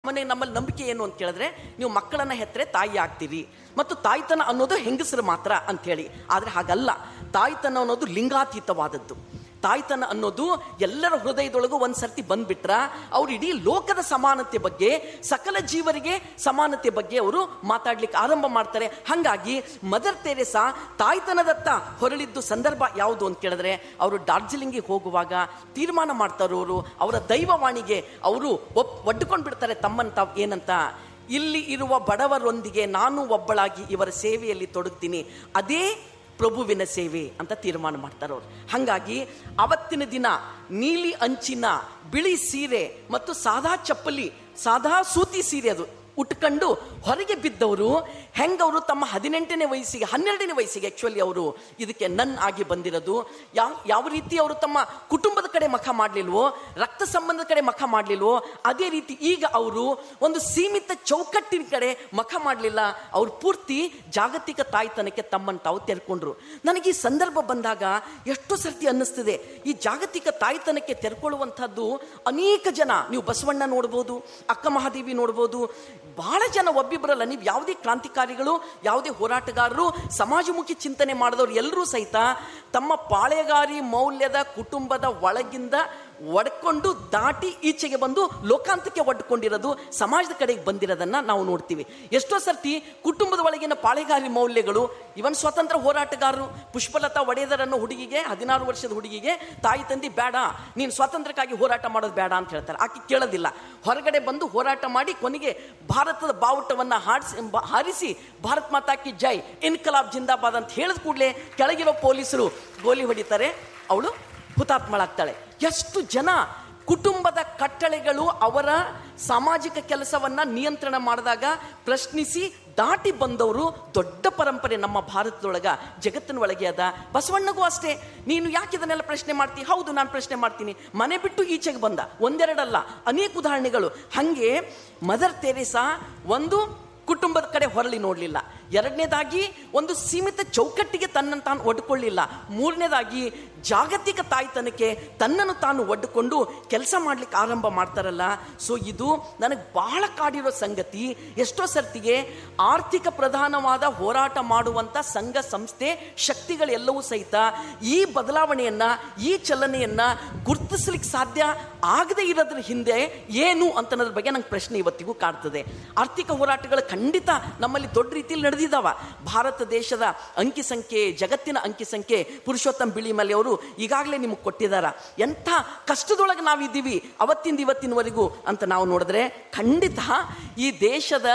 ಮನೆ ನಮ್ಮಲ್ಲಿ ನಂಬಿಕೆ ಏನು ಅಂತ ಕೇಳಿದ್ರೆ ನೀವು ಮಕ್ಕಳನ್ನ ಹೆತ್ತರೆ ತಾಯಿ ಆಗ್ತೀರಿ ಮತ್ತು ತಾಯ್ತನ ಅನ್ನೋದು ಹೆಂಗಸರು ಮಾತ್ರ ಅಂತ ಹೇಳಿ ಆದ್ರೆ ಹಾಗಲ್ಲ ತಾಯ್ತನ ಅನ್ನೋದು ಲಿಂಗಾತೀತವಾದದ್ದು ತಾಯ್ತನ ಅನ್ನೋದು ಎಲ್ಲರ ಹೃದಯದೊಳಗೂ ಒಂದ್ ಸರ್ತಿ ಬಂದ್ಬಿಟ್ರ ಅವ್ರು ಇಡೀ ಲೋಕದ ಸಮಾನತೆ ಬಗ್ಗೆ ಸಕಲ ಜೀವರಿಗೆ ಸಮಾನತೆ ಬಗ್ಗೆ ಅವರು ಮಾತಾಡ್ಲಿಕ್ಕೆ ಆರಂಭ ಮಾಡ್ತಾರೆ ಹಂಗಾಗಿ ಮದರ್ ತೆರೇಸಾ ತಾಯ್ತನದತ್ತ ಹೊರಳಿದ್ದು ಸಂದರ್ಭ ಯಾವುದು ಅಂತ ಕೇಳಿದ್ರೆ ಅವರು ಡಾರ್ಜಿಲಿಂಗಿಗೆ ಹೋಗುವಾಗ ತೀರ್ಮಾನ ಮಾಡ್ತಾರೆ ಅವರು ಅವರ ದೈವವಾಣಿಗೆ ಅವರು ಒಪ್ ಒಡ್ಡುಕೊಂಡು ಬಿಡ್ತಾರೆ ತಮ್ಮನ್ ತಾವ್ ಏನಂತ ಇಲ್ಲಿ ಇರುವ ಬಡವರೊಂದಿಗೆ ನಾನು ಒಬ್ಬಳಾಗಿ ಇವರ ಸೇವೆಯಲ್ಲಿ ತೊಡಗ್ತೀನಿ ಅದೇ ಪ್ರಭುವಿನ ಸೇವೆ ಅಂತ ತೀರ್ಮಾನ ಮಾಡ್ತಾರೆ ಅವ್ರು ಹಾಗಾಗಿ ಅವತ್ತಿನ ದಿನ ನೀಲಿ ಅಂಚಿನ ಬಿಳಿ ಸೀರೆ ಮತ್ತು ಸಾದಾ ಚಪ್ಪಲಿ ಸಾದಾ ಸೂತಿ ಸೀರೆ ಅದು ಉಟ್ಕೊಂಡು ಹೊರಗೆ ಬಿದ್ದವರು ಹೆಂಗವರು ತಮ್ಮ ಹದಿನೆಂಟನೇ ವಯಸ್ಸಿಗೆ ಹನ್ನೆರಡನೇ ವಯಸ್ಸಿಗೆ ಆಕ್ಚುಲಿ ಅವರು ಇದಕ್ಕೆ ನನ್ ಆಗಿ ಬಂದಿರೋದು ಯಾವ ಯಾವ ರೀತಿ ಅವರು ತಮ್ಮ ಕುಟುಂಬದ ಕಡೆ ಮಖ ಮಾಡ್ಲಿಲ್ವೋ ರಕ್ತ ಸಂಬಂಧದ ಕಡೆ ಮಖ ಮಾಡ್ಲಿಲ್ವೋ ಅದೇ ರೀತಿ ಈಗ ಅವರು ಒಂದು ಸೀಮಿತ ಚೌಕಟ್ಟಿನ ಕಡೆ ಮಖ ಮಾಡಲಿಲ್ಲ ಅವ್ರು ಪೂರ್ತಿ ಜಾಗತಿಕ ತಾಯ್ತನಕ್ಕೆ ತಮ್ಮನ್ನು ತಾವು ತೆರ್ಕೊಂಡ್ರು ನನಗೆ ಈ ಸಂದರ್ಭ ಬಂದಾಗ ಎಷ್ಟು ಸರ್ತಿ ಅನ್ನಿಸ್ತಿದೆ ಈ ಜಾಗತಿಕ ತಾಯ್ತನಕ್ಕೆ ತೆರ್ಕೊಳ್ಳುವಂಥದ್ದು ಅನೇಕ ಜನ ನೀವು ಬಸವಣ್ಣ ನೋಡ್ಬೋದು ಅಕ್ಕ ಮಹಾದೇವಿ ನೋಡ್ಬೋದು ಬಹಳ ಜನ ಒಬ್ಬಿಬ್ಬರಲ್ಲ ನೀವು ಯಾವುದೇ ಕ್ರಾಂತಿಕಾರಿಗಳು ಯಾವುದೇ ಹೋರಾಟಗಾರರು ಸಮಾಜಮುಖಿ ಚಿಂತನೆ ಮಾಡಿದವರು ಎಲ್ಲರೂ ಸಹಿತ ತಮ್ಮ ಪಾಳೆಗಾರಿ ಮೌಲ್ಯದ ಕುಟುಂಬದ ಒಳಗಿಂದ ಒಡ್ಕೊಂಡು ದಾಟಿ ಈಚೆಗೆ ಬಂದು ಲೋಕಾಂತಕ್ಕೆ ಒಡ್ಕೊಂಡಿರೋದು ಸಮಾಜದ ಕಡೆಗೆ ಬಂದಿರೋದನ್ನ ನಾವು ನೋಡ್ತೀವಿ ಎಷ್ಟೋ ಸರ್ತಿ ಕುಟುಂಬದ ಒಳಗಿನ ಪಾಳೆಗಾರಿ ಮೌಲ್ಯಗಳು ಇವನ್ ಸ್ವತಂತ್ರ ಹೋರಾಟಗಾರರು ಪುಷ್ಪಲತಾ ಒಡೆಯದರನ್ನು ಹುಡುಗಿಗೆ ಹದಿನಾರು ವರ್ಷದ ಹುಡುಗಿಗೆ ತಾಯಿ ತಂದಿ ಬೇಡ ನೀನು ಸ್ವಾತಂತ್ರ್ಯಕ್ಕಾಗಿ ಹೋರಾಟ ಮಾಡೋದು ಬೇಡ ಅಂತ ಹೇಳ್ತಾರೆ ಆಕೆ ಕೇಳೋದಿಲ್ಲ ಹೊರಗಡೆ ಬಂದು ಹೋರಾಟ ಮಾಡಿ ಕೊನೆಗೆ ಭಾರತದ ಬಾವುಟವನ್ನ ಹಾರಿಸಿ ಬ- ಹಾರಿಸಿ ಭಾರತ್ ಮಾತಾ ಕಿ ಜೈ ಇನ್ಕಲಾಬ್ ಜಿಂದಾಬಾದ್ ಅಂತ ಹೇಳಿದ ಕೂಡಲೇ ಕೆಳಗಿರೋ ಪೊಲೀಸರು ಗೋಲಿ ಹೊಡಿತಾರೆ ಅವಳು ಹುತಾತ್ಮಳಾಗ್ತಾಳೆ ಎಷ್ಟು ಜನ ಕುಟುಂಬದ ಕಟ್ಟಳೆಗಳು ಅವರ ಸಾಮಾಜಿಕ ಕೆಲಸವನ್ನ ನಿಯಂತ್ರಣ ಮಾಡಿದಾಗ ಪ್ರಶ್ನಿಸಿ ದಾಟಿ ಬಂದವರು ದೊಡ್ಡ ಪರಂಪರೆ ನಮ್ಮ ಭಾರತದೊಳಗ ಜಗತ್ತಿನ ಒಳಗೆ ಅದ ಬಸವಣ್ಣಗೂ ಅಷ್ಟೇ ನೀನು ಯಾಕೆ ಇದನ್ನೆಲ್ಲ ಪ್ರಶ್ನೆ ಮಾಡ್ತಿ ಹೌದು ನಾನು ಪ್ರಶ್ನೆ ಮಾಡ್ತೀನಿ ಮನೆ ಬಿಟ್ಟು ಈಚೆಗೆ ಬಂದ ಒಂದೆರಡಲ್ಲ ಅನೇಕ ಉದಾಹರಣೆಗಳು ಹಂಗೆ ಮದರ್ ತೆರೇಸಾ ಒಂದು ಕುಟುಂಬದ ಕಡೆ ಹೊರಳಿ ನೋಡಲಿಲ್ಲ ಎರಡನೇದಾಗಿ ಒಂದು ಸೀಮಿತ ಚೌಕಟ್ಟಿಗೆ ತನ್ನನ್ನು ತಾನು ಒಡ್ಕೊಳ್ಳಿಲ್ಲ ಮೂರನೇದಾಗಿ ಜಾಗತಿಕ ತಾಯ್ತನಕ್ಕೆ ತನ್ನನ್ನು ತಾನು ಒಡ್ಡುಕೊಂಡು ಕೆಲಸ ಮಾಡ್ಲಿಕ್ಕೆ ಆರಂಭ ಮಾಡ್ತಾರಲ್ಲ ಸೊ ಇದು ನನಗೆ ಬಹಳ ಕಾಡಿರೋ ಸಂಗತಿ ಎಷ್ಟೋ ಸರ್ತಿಗೆ ಆರ್ಥಿಕ ಪ್ರಧಾನವಾದ ಹೋರಾಟ ಮಾಡುವಂತ ಸಂಘ ಸಂಸ್ಥೆ ಶಕ್ತಿಗಳೆಲ್ಲವೂ ಸಹಿತ ಈ ಬದಲಾವಣೆಯನ್ನ ಈ ಚಲನೆಯನ್ನ ಗುರುತಿಸ್ಲಿಕ್ಕೆ ಸಾಧ್ಯ ಆಗದೆ ಇರೋದ್ರ ಹಿಂದೆ ಏನು ಅಂತ ಅನ್ನೋದ್ರ ಬಗ್ಗೆ ನಂಗೆ ಪ್ರಶ್ನೆ ಇವತ್ತಿಗೂ ಕಾಡ್ತದೆ ಆರ್ಥಿಕ ಹೋರಾಟಗಳು ಖಂಡಿತ ನಮ್ಮಲ್ಲಿ ದೊಡ್ಡ ರೀತಿಯಲ್ಲಿ ನಡೆದಿದ್ದಾವ ಭಾರತ ದೇಶದ ಅಂಕಿ ಸಂಖ್ಯೆ ಜಗತ್ತಿನ ಅಂಕಿ ಸಂಖ್ಯೆ ಪುರುಷೋತ್ತಮ್ ಬಿಳಿಮಲೆ ಅವರು ಈಗಾಗಲೇ ನಿಮಗೆ ಕೊಟ್ಟಿದ್ದಾರ ಎಂಥ ಕಷ್ಟದೊಳಗೆ ನಾವಿದ್ದೀವಿ ಅವತ್ತಿಂದ ಇವತ್ತಿನವರೆಗೂ ಅಂತ ನಾವು ನೋಡಿದ್ರೆ ಖಂಡಿತ ಈ ದೇಶದ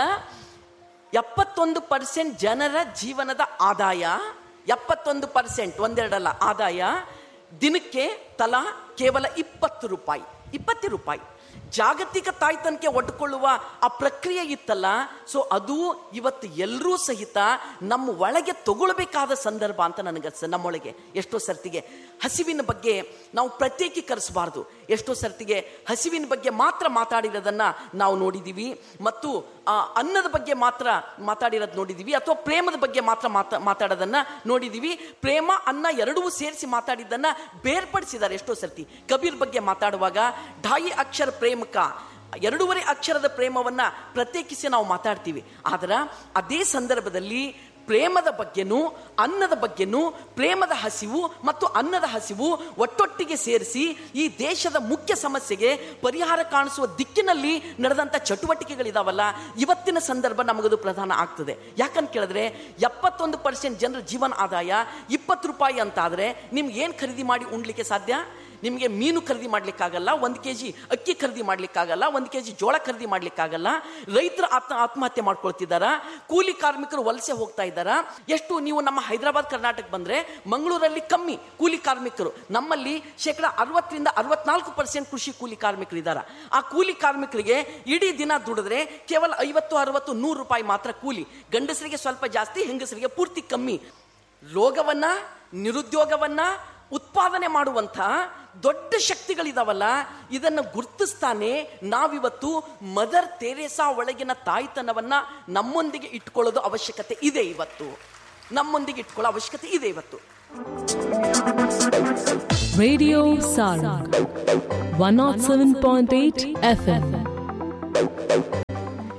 ಎಪ್ಪತ್ತೊಂದು ಪರ್ಸೆಂಟ್ ಜನರ ಜೀವನದ ಆದಾಯ ಎಪ್ಪತ್ತೊಂದು ಪರ್ಸೆಂಟ್ ಒಂದೆರಡಲ್ಲ ಆದಾಯ ದಿನಕ್ಕೆ ತಲಾ ಕೇವಲ ಇಪ್ಪತ್ತು ರೂಪಾಯಿ ಇಪ್ಪತ್ತು ರೂಪಾಯಿ ಜಾಗತಿಕ ತಾಯ್ತನಕ್ಕೆ ಒಡ್ಕೊಳ್ಳುವ ಆ ಪ್ರಕ್ರಿಯೆ ಇತ್ತಲ್ಲ ಸೊ ಅದು ಇವತ್ತು ಎಲ್ಲರೂ ಸಹಿತ ನಮ್ಮ ಒಳಗೆ ತಗೊಳ್ಬೇಕಾದ ಸಂದರ್ಭ ಅಂತ ನನಗನ್ಸ ನಮ್ಮೊಳಗೆ ಎಷ್ಟೋ ಸರ್ತಿಗೆ ಹಸಿವಿನ ಬಗ್ಗೆ ನಾವು ಪ್ರತ್ಯೇಕೀಕರಿಸಬಾರ್ದು ಎಷ್ಟೋ ಸರ್ತಿಗೆ ಹಸಿವಿನ ಬಗ್ಗೆ ಮಾತ್ರ ಮಾತಾಡಿರೋದನ್ನ ನಾವು ನೋಡಿದೀವಿ ಮತ್ತು ಆ ಅನ್ನದ ಬಗ್ಗೆ ಮಾತ್ರ ಮಾತಾಡಿರೋದು ನೋಡಿದೀವಿ ಅಥವಾ ಪ್ರೇಮದ ಬಗ್ಗೆ ಮಾತ್ರ ಮಾತಾ ಮಾತಾಡೋದನ್ನ ನೋಡಿದೀವಿ ಪ್ರೇಮ ಅನ್ನ ಎರಡೂ ಸೇರಿಸಿ ಮಾತಾಡಿದ್ದನ್ನ ಬೇರ್ಪಡಿಸಿದ್ದಾರೆ ಎಷ್ಟೋ ಸರ್ತಿ ಕಬೀರ್ ಬಗ್ಗೆ ಮಾತಾಡುವಾಗ ಢಾಯಿ ಅಕ್ಷರ ಪ್ರೇಮಕ ಎರಡೂವರೆ ಅಕ್ಷರದ ಪ್ರೇಮವನ್ನ ಪ್ರತ್ಯೇಕಿಸಿ ನಾವು ಮಾತಾಡ್ತೀವಿ ಆದ್ರೆ ಅದೇ ಸಂದರ್ಭದಲ್ಲಿ ಪ್ರೇಮದ ಬಗ್ಗೆನೂ ಅನ್ನದ ಬಗ್ಗೆನೂ ಪ್ರೇಮದ ಹಸಿವು ಮತ್ತು ಅನ್ನದ ಹಸಿವು ಒಟ್ಟೊಟ್ಟಿಗೆ ಸೇರಿಸಿ ಈ ದೇಶದ ಮುಖ್ಯ ಸಮಸ್ಯೆಗೆ ಪರಿಹಾರ ಕಾಣಿಸುವ ದಿಕ್ಕಿನಲ್ಲಿ ನಡೆದಂಥ ಚಟುವಟಿಕೆಗಳಿದಾವಲ್ಲ ಇವತ್ತಿನ ಸಂದರ್ಭ ನಮಗದು ಪ್ರಧಾನ ಆಗ್ತದೆ ಯಾಕಂತ ಕೇಳಿದ್ರೆ ಎಪ್ಪತ್ತೊಂದು ಪರ್ಸೆಂಟ್ ಜನರ ಜೀವನ ಆದಾಯ ಇಪ್ಪತ್ತು ರೂಪಾಯಿ ಅಂತ ಆದ್ರೆ ನಿಮ್ಗೆ ಏನು ಖರೀದಿ ಮಾಡಿ ಉಣ್ಲಿಕ್ಕೆ ಸಾಧ್ಯ ನಿಮಗೆ ಮೀನು ಖರೀದಿ ಮಾಡ್ಲಿಕ್ಕಾಗಲ್ಲ ಒಂದು ಕೆ ಜಿ ಅಕ್ಕಿ ಖರೀದಿ ಮಾಡ್ಲಿಕ್ಕಾಗಲ್ಲ ಒಂದು ಕೆ ಜಿ ಜೋಳ ಖರೀದಿ ಮಾಡ್ಲಿಕ್ಕಾಗಲ್ಲ ರೈತರು ಆತ್ಮ ಆತ್ಮಹತ್ಯೆ ಮಾಡ್ಕೊಳ್ತಿದ್ದಾರ ಕೂಲಿ ಕಾರ್ಮಿಕರು ವಲಸೆ ಹೋಗ್ತಾ ಇದ್ದಾರ ಎಷ್ಟು ನೀವು ನಮ್ಮ ಹೈದರಾಬಾದ್ ಕರ್ನಾಟಕ ಬಂದ್ರೆ ಮಂಗಳೂರಲ್ಲಿ ಕಮ್ಮಿ ಕೂಲಿ ಕಾರ್ಮಿಕರು ನಮ್ಮಲ್ಲಿ ಶೇಕಡ ಅರವತ್ತರಿಂದ ಅರವತ್ನಾಲ್ಕು ಪರ್ಸೆಂಟ್ ಕೃಷಿ ಕೂಲಿ ಕಾರ್ಮಿಕರು ಇದ್ದಾರೆ ಆ ಕೂಲಿ ಕಾರ್ಮಿಕರಿಗೆ ಇಡೀ ದಿನ ದುಡಿದ್ರೆ ಕೇವಲ ಐವತ್ತು ಅರವತ್ತು ನೂರು ರೂಪಾಯಿ ಮಾತ್ರ ಕೂಲಿ ಗಂಡಸರಿಗೆ ಸ್ವಲ್ಪ ಜಾಸ್ತಿ ಹೆಂಗಸರಿಗೆ ಪೂರ್ತಿ ಕಮ್ಮಿ ರೋಗವನ್ನ ನಿರುದ್ಯೋಗವನ್ನ ಉತ್ಪಾದನೆ ಮಾಡುವಂಥ ದೊಡ್ಡ ಶಕ್ತಿಗಳಿದಾವಲ್ಲ ಇದನ್ನು ಗುರ್ತಿಸ್ತಾನೆ ನಾವಿವತ್ತು ಮದರ್ ತೆರೇಸಾ ಒಳಗಿನ ತಾಯ್ತನವನ್ನ ನಮ್ಮೊಂದಿಗೆ ಇಟ್ಕೊಳ್ಳೋದು ಅವಶ್ಯಕತೆ ಇದೆ ಇವತ್ತು ನಮ್ಮೊಂದಿಗೆ ಇಟ್ಕೊಳ್ಳೋ ಅವಶ್ಯಕತೆ ಇದೆ ಇವತ್ತು Radio Sarang 107.8 FM.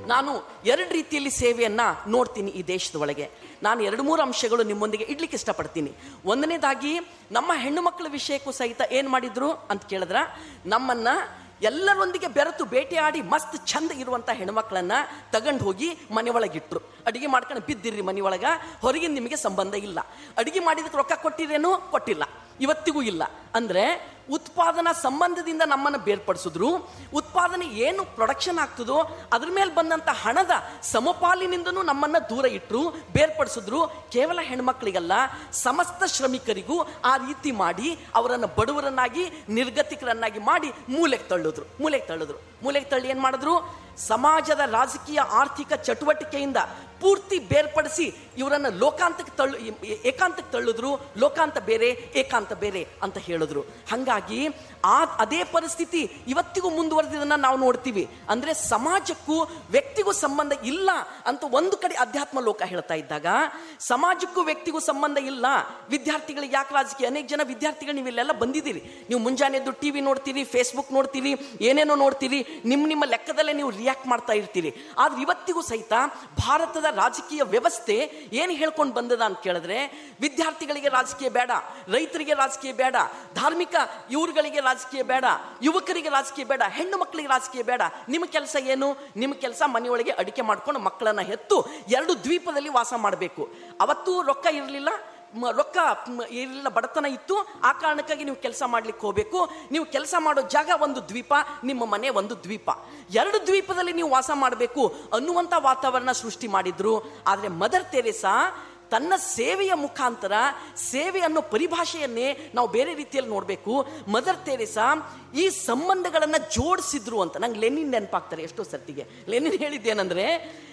ನಾನು ಎರಡು ರೀತಿಯಲ್ಲಿ ಸೇವೆಯನ್ನ ನೋಡ್ತೀನಿ ಈ ದೇಶದ ಒಳಗೆ ನಾನು ಎರಡು ಮೂರು ಅಂಶಗಳು ನಿಮ್ಮೊಂದಿಗೆ ಇಡ್ಲಿಕ್ಕೆ ಇಷ್ಟಪಡ್ತೀನಿ ಒಂದನೇದಾಗಿ ನಮ್ಮ ಹೆಣ್ಣು ಮಕ್ಕಳ ವಿಷಯಕ್ಕೂ ಸಹಿತ ಏನ್ ಮಾಡಿದ್ರು ಅಂತ ಕೇಳಿದ್ರ ನಮ್ಮನ್ನ ಎಲ್ಲರೊಂದಿಗೆ ಬೆರೆತು ಬೇಟೆಯಾಡಿ ಮಸ್ತ್ ಚಂದ ಇರುವಂತ ಹೆಣ್ಮಕ್ಳನ್ನ ತಗೊಂಡು ಹೋಗಿ ಮನೆ ಒಳಗಿಟ್ರು ಅಡಿಗೆ ಮಾಡ್ಕೊಂಡು ಬಿದ್ದಿರ್ರಿ ಮನೆ ಒಳಗ ಹೊರಗಿನ ನಿಮಗೆ ಸಂಬಂಧ ಇಲ್ಲ ಅಡಿಗೆ ಮಾಡಿದಕ್ಕೆ ರೊಕ್ಕ ಕೊಟ್ಟಿರೇನು ಕೊಟ್ಟಿಲ್ಲ ಇವತ್ತಿಗೂ ಇಲ್ಲ ಅಂದ್ರೆ ಉತ್ಪಾದನಾ ಸಂಬಂಧದಿಂದ ನಮ್ಮನ್ನು ಬೇರ್ಪಡಿಸಿದ್ರು ಉತ್ಪಾದನೆ ಏನು ಪ್ರೊಡಕ್ಷನ್ ಆಗ್ತದೋ ಅದ್ರ ಮೇಲೆ ಬಂದಂತ ಹಣದ ಸಮಪಾಲಿನಿಂದನೂ ನಮ್ಮನ್ನ ದೂರ ಇಟ್ಟರು ಬೇರ್ಪಡಿಸಿದ್ರು ಕೇವಲ ಹೆಣ್ಮಕ್ಳಿಗಲ್ಲ ಸಮಸ್ತ ಶ್ರಮಿಕರಿಗೂ ಆ ರೀತಿ ಮಾಡಿ ಅವರನ್ನು ಬಡವರನ್ನಾಗಿ ನಿರ್ಗತಿಕರನ್ನಾಗಿ ಮಾಡಿ ಮೂಲೆಗೆ ತಳ್ಳಿದ್ರು ಮೂಲೆಗೆ ತಳ್ಳಿದ್ರು ಮೂಲೆಗೆ ತಳ್ಳಿ ಏನ್ ಮಾಡಿದ್ರು ಸಮಾಜದ ರಾಜಕೀಯ ಆರ್ಥಿಕ ಚಟುವಟಿಕೆಯಿಂದ ಪೂರ್ತಿ ಬೇರ್ಪಡಿಸಿ ಇವರನ್ನ ಲೋಕಾಂತಕ್ಕೆ ತಳ್ಳು ಏ- ಏಕಾಂತಕ್ಕೆ ತಳ್ಳಿದ್ರು ಲೋಕಾಂತ ಬೇರೆ ಏಕಾಂತ ಬೇರೆ ಅಂತ ಹೇಳಿದ್ರು ಹಂಗಾಗಿ ಆ ಅದೇ ಪರಿಸ್ಥಿತಿ ಇವತ್ತಿಗೂ ಮುಂದುವರೆದಿದ್ದನ್ನ ನಾವು ನೋಡ್ತೀವಿ ಅಂದ್ರೆ ಸಮಾಜಕ್ಕೂ ವ್ಯಕ್ತಿಗೂ ಸಂಬಂಧ ಇಲ್ಲ ಅಂತ ಒಂದು ಕಡೆ ಅಧ್ಯಾತ್ಮ ಲೋಕ ಹೇಳ್ತಾ ಇದ್ದಾಗ ಸಮಾಜಕ್ಕೂ ವ್ಯಕ್ತಿಗೂ ಸಂಬಂಧ ಇಲ್ಲ ವಿದ್ಯಾರ್ಥಿಗಳಿಗೆ ಯಾಕೆ ರಾಜಕೀಯ ಅನೇಕ ಜನ ವಿದ್ಯಾರ್ಥಿಗಳು ನೀವು ಇಲ್ಲೆಲ್ಲ ಬಂದಿದ್ದೀರಿ ನೀವು ಮುಂಜಾನೆ ಎದ್ದು ಟಿವಿ ನೋಡ್ತೀರಿ ಫೇಸ್ಬುಕ್ ನೋಡ್ತೀರಿ ಏನೇನೋ ನೋಡ್ತೀರಿ ನಿಮ್ಮ ನಿಮ್ಮ ಲೆಕ್ಕದಲ್ಲೇ ನೀವು ರಿಯಾಕ್ಟ್ ಮಾಡ್ತಾ ಇರ್ತೀರಿ ಆದ್ರೆ ಇವತ್ತಿಗೂ ಸಹಿತ ಭಾರತದ ರಾಜಕೀಯ ವ್ಯವಸ್ಥೆ ಏನು ಹೇಳ್ಕೊಂಡು ಬಂದದ ಅಂತ ಕೇಳಿದ್ರೆ ವಿದ್ಯಾರ್ಥಿಗಳಿಗೆ ರಾಜಕೀಯ ಬೇಡ ರೈತರಿಗೆ ರಾಜಕೀಯ ಬೇಡ ಧಾರ್ಮಿಕ ಇವ್ರುಗಳಿಗೆ ರಾಜಕೀಯ ಬೇಡ ಯುವಕರಿಗೆ ರಾಜಕೀಯ ಬೇಡ ಹೆಣ್ಣು ಮಕ್ಕಳಿಗೆ ರಾಜಕೀಯ ಬೇಡ ನಿಮ್ಮ ಕೆಲಸ ಏನು ನಿಮ್ಮ ಕೆಲಸ ಮನೆಯೊಳಗೆ ಅಡಿಕೆ ಮಾಡ್ಕೊಂಡು ಮಕ್ಕಳನ್ನ ಹೆತ್ತು ಎರಡು ದ್ವೀಪದಲ್ಲಿ ವಾಸ ಮಾಡಬೇಕು ಅವತ್ತು ರೊಕ್ಕ ಇರಲಿಲ್ಲ ಮ- ರೊಕ್ಕ ಮ್, ಇರಲಿಲ್ಲ ಬಡತನ ಇತ್ತು ಆ ಕಾರಣಕ್ಕಾಗಿ ನೀವು ಕೆಲಸ ಮಾಡ್ಲಿಕ್ಕೆ ಹೋಗ್ಬೇಕು ನೀವು ಕೆಲಸ ಮಾಡೋ ಜಾಗ ಒಂದು ದ್ವೀಪ ನಿಮ್ಮ ಮನೆ ಒಂದು ದ್ವೀಪ ಎರಡು ದ್ವೀಪದಲ್ಲಿ ನೀವು ವಾಸ ಮಾಡಬೇಕು ಅನ್ನುವಂಥ ವಾತಾವರಣ ಸೃಷ್ಟಿ ಮಾಡಿದ್ರು ಆದರೆ ಮದರ್ ತೆರೇಸಾ ತನ್ನ ಸೇವೆಯ ಮುಖಾಂತರ ಸೇವೆ ಅನ್ನೋ ಪರಿಭಾಷೆಯನ್ನೇ ನಾವು ಬೇರೆ ರೀತಿಯಲ್ಲಿ ನೋಡಬೇಕು ಮದರ್ ತೆರೇಸಾ ಈ ಸಂಬಂಧಗಳನ್ನ ಜೋಡಿಸಿದ್ರು ಅಂತ ನಂಗೆ ಲೆನಿನ್ ನೆನಪಾಗ್ತಾರೆ ಎಷ್ಟೋ ಸರ್ತಿಗೆ ಲೆನಿನ್ ಹೇಳಿದ್ದೇನೆಂದ್ರೆ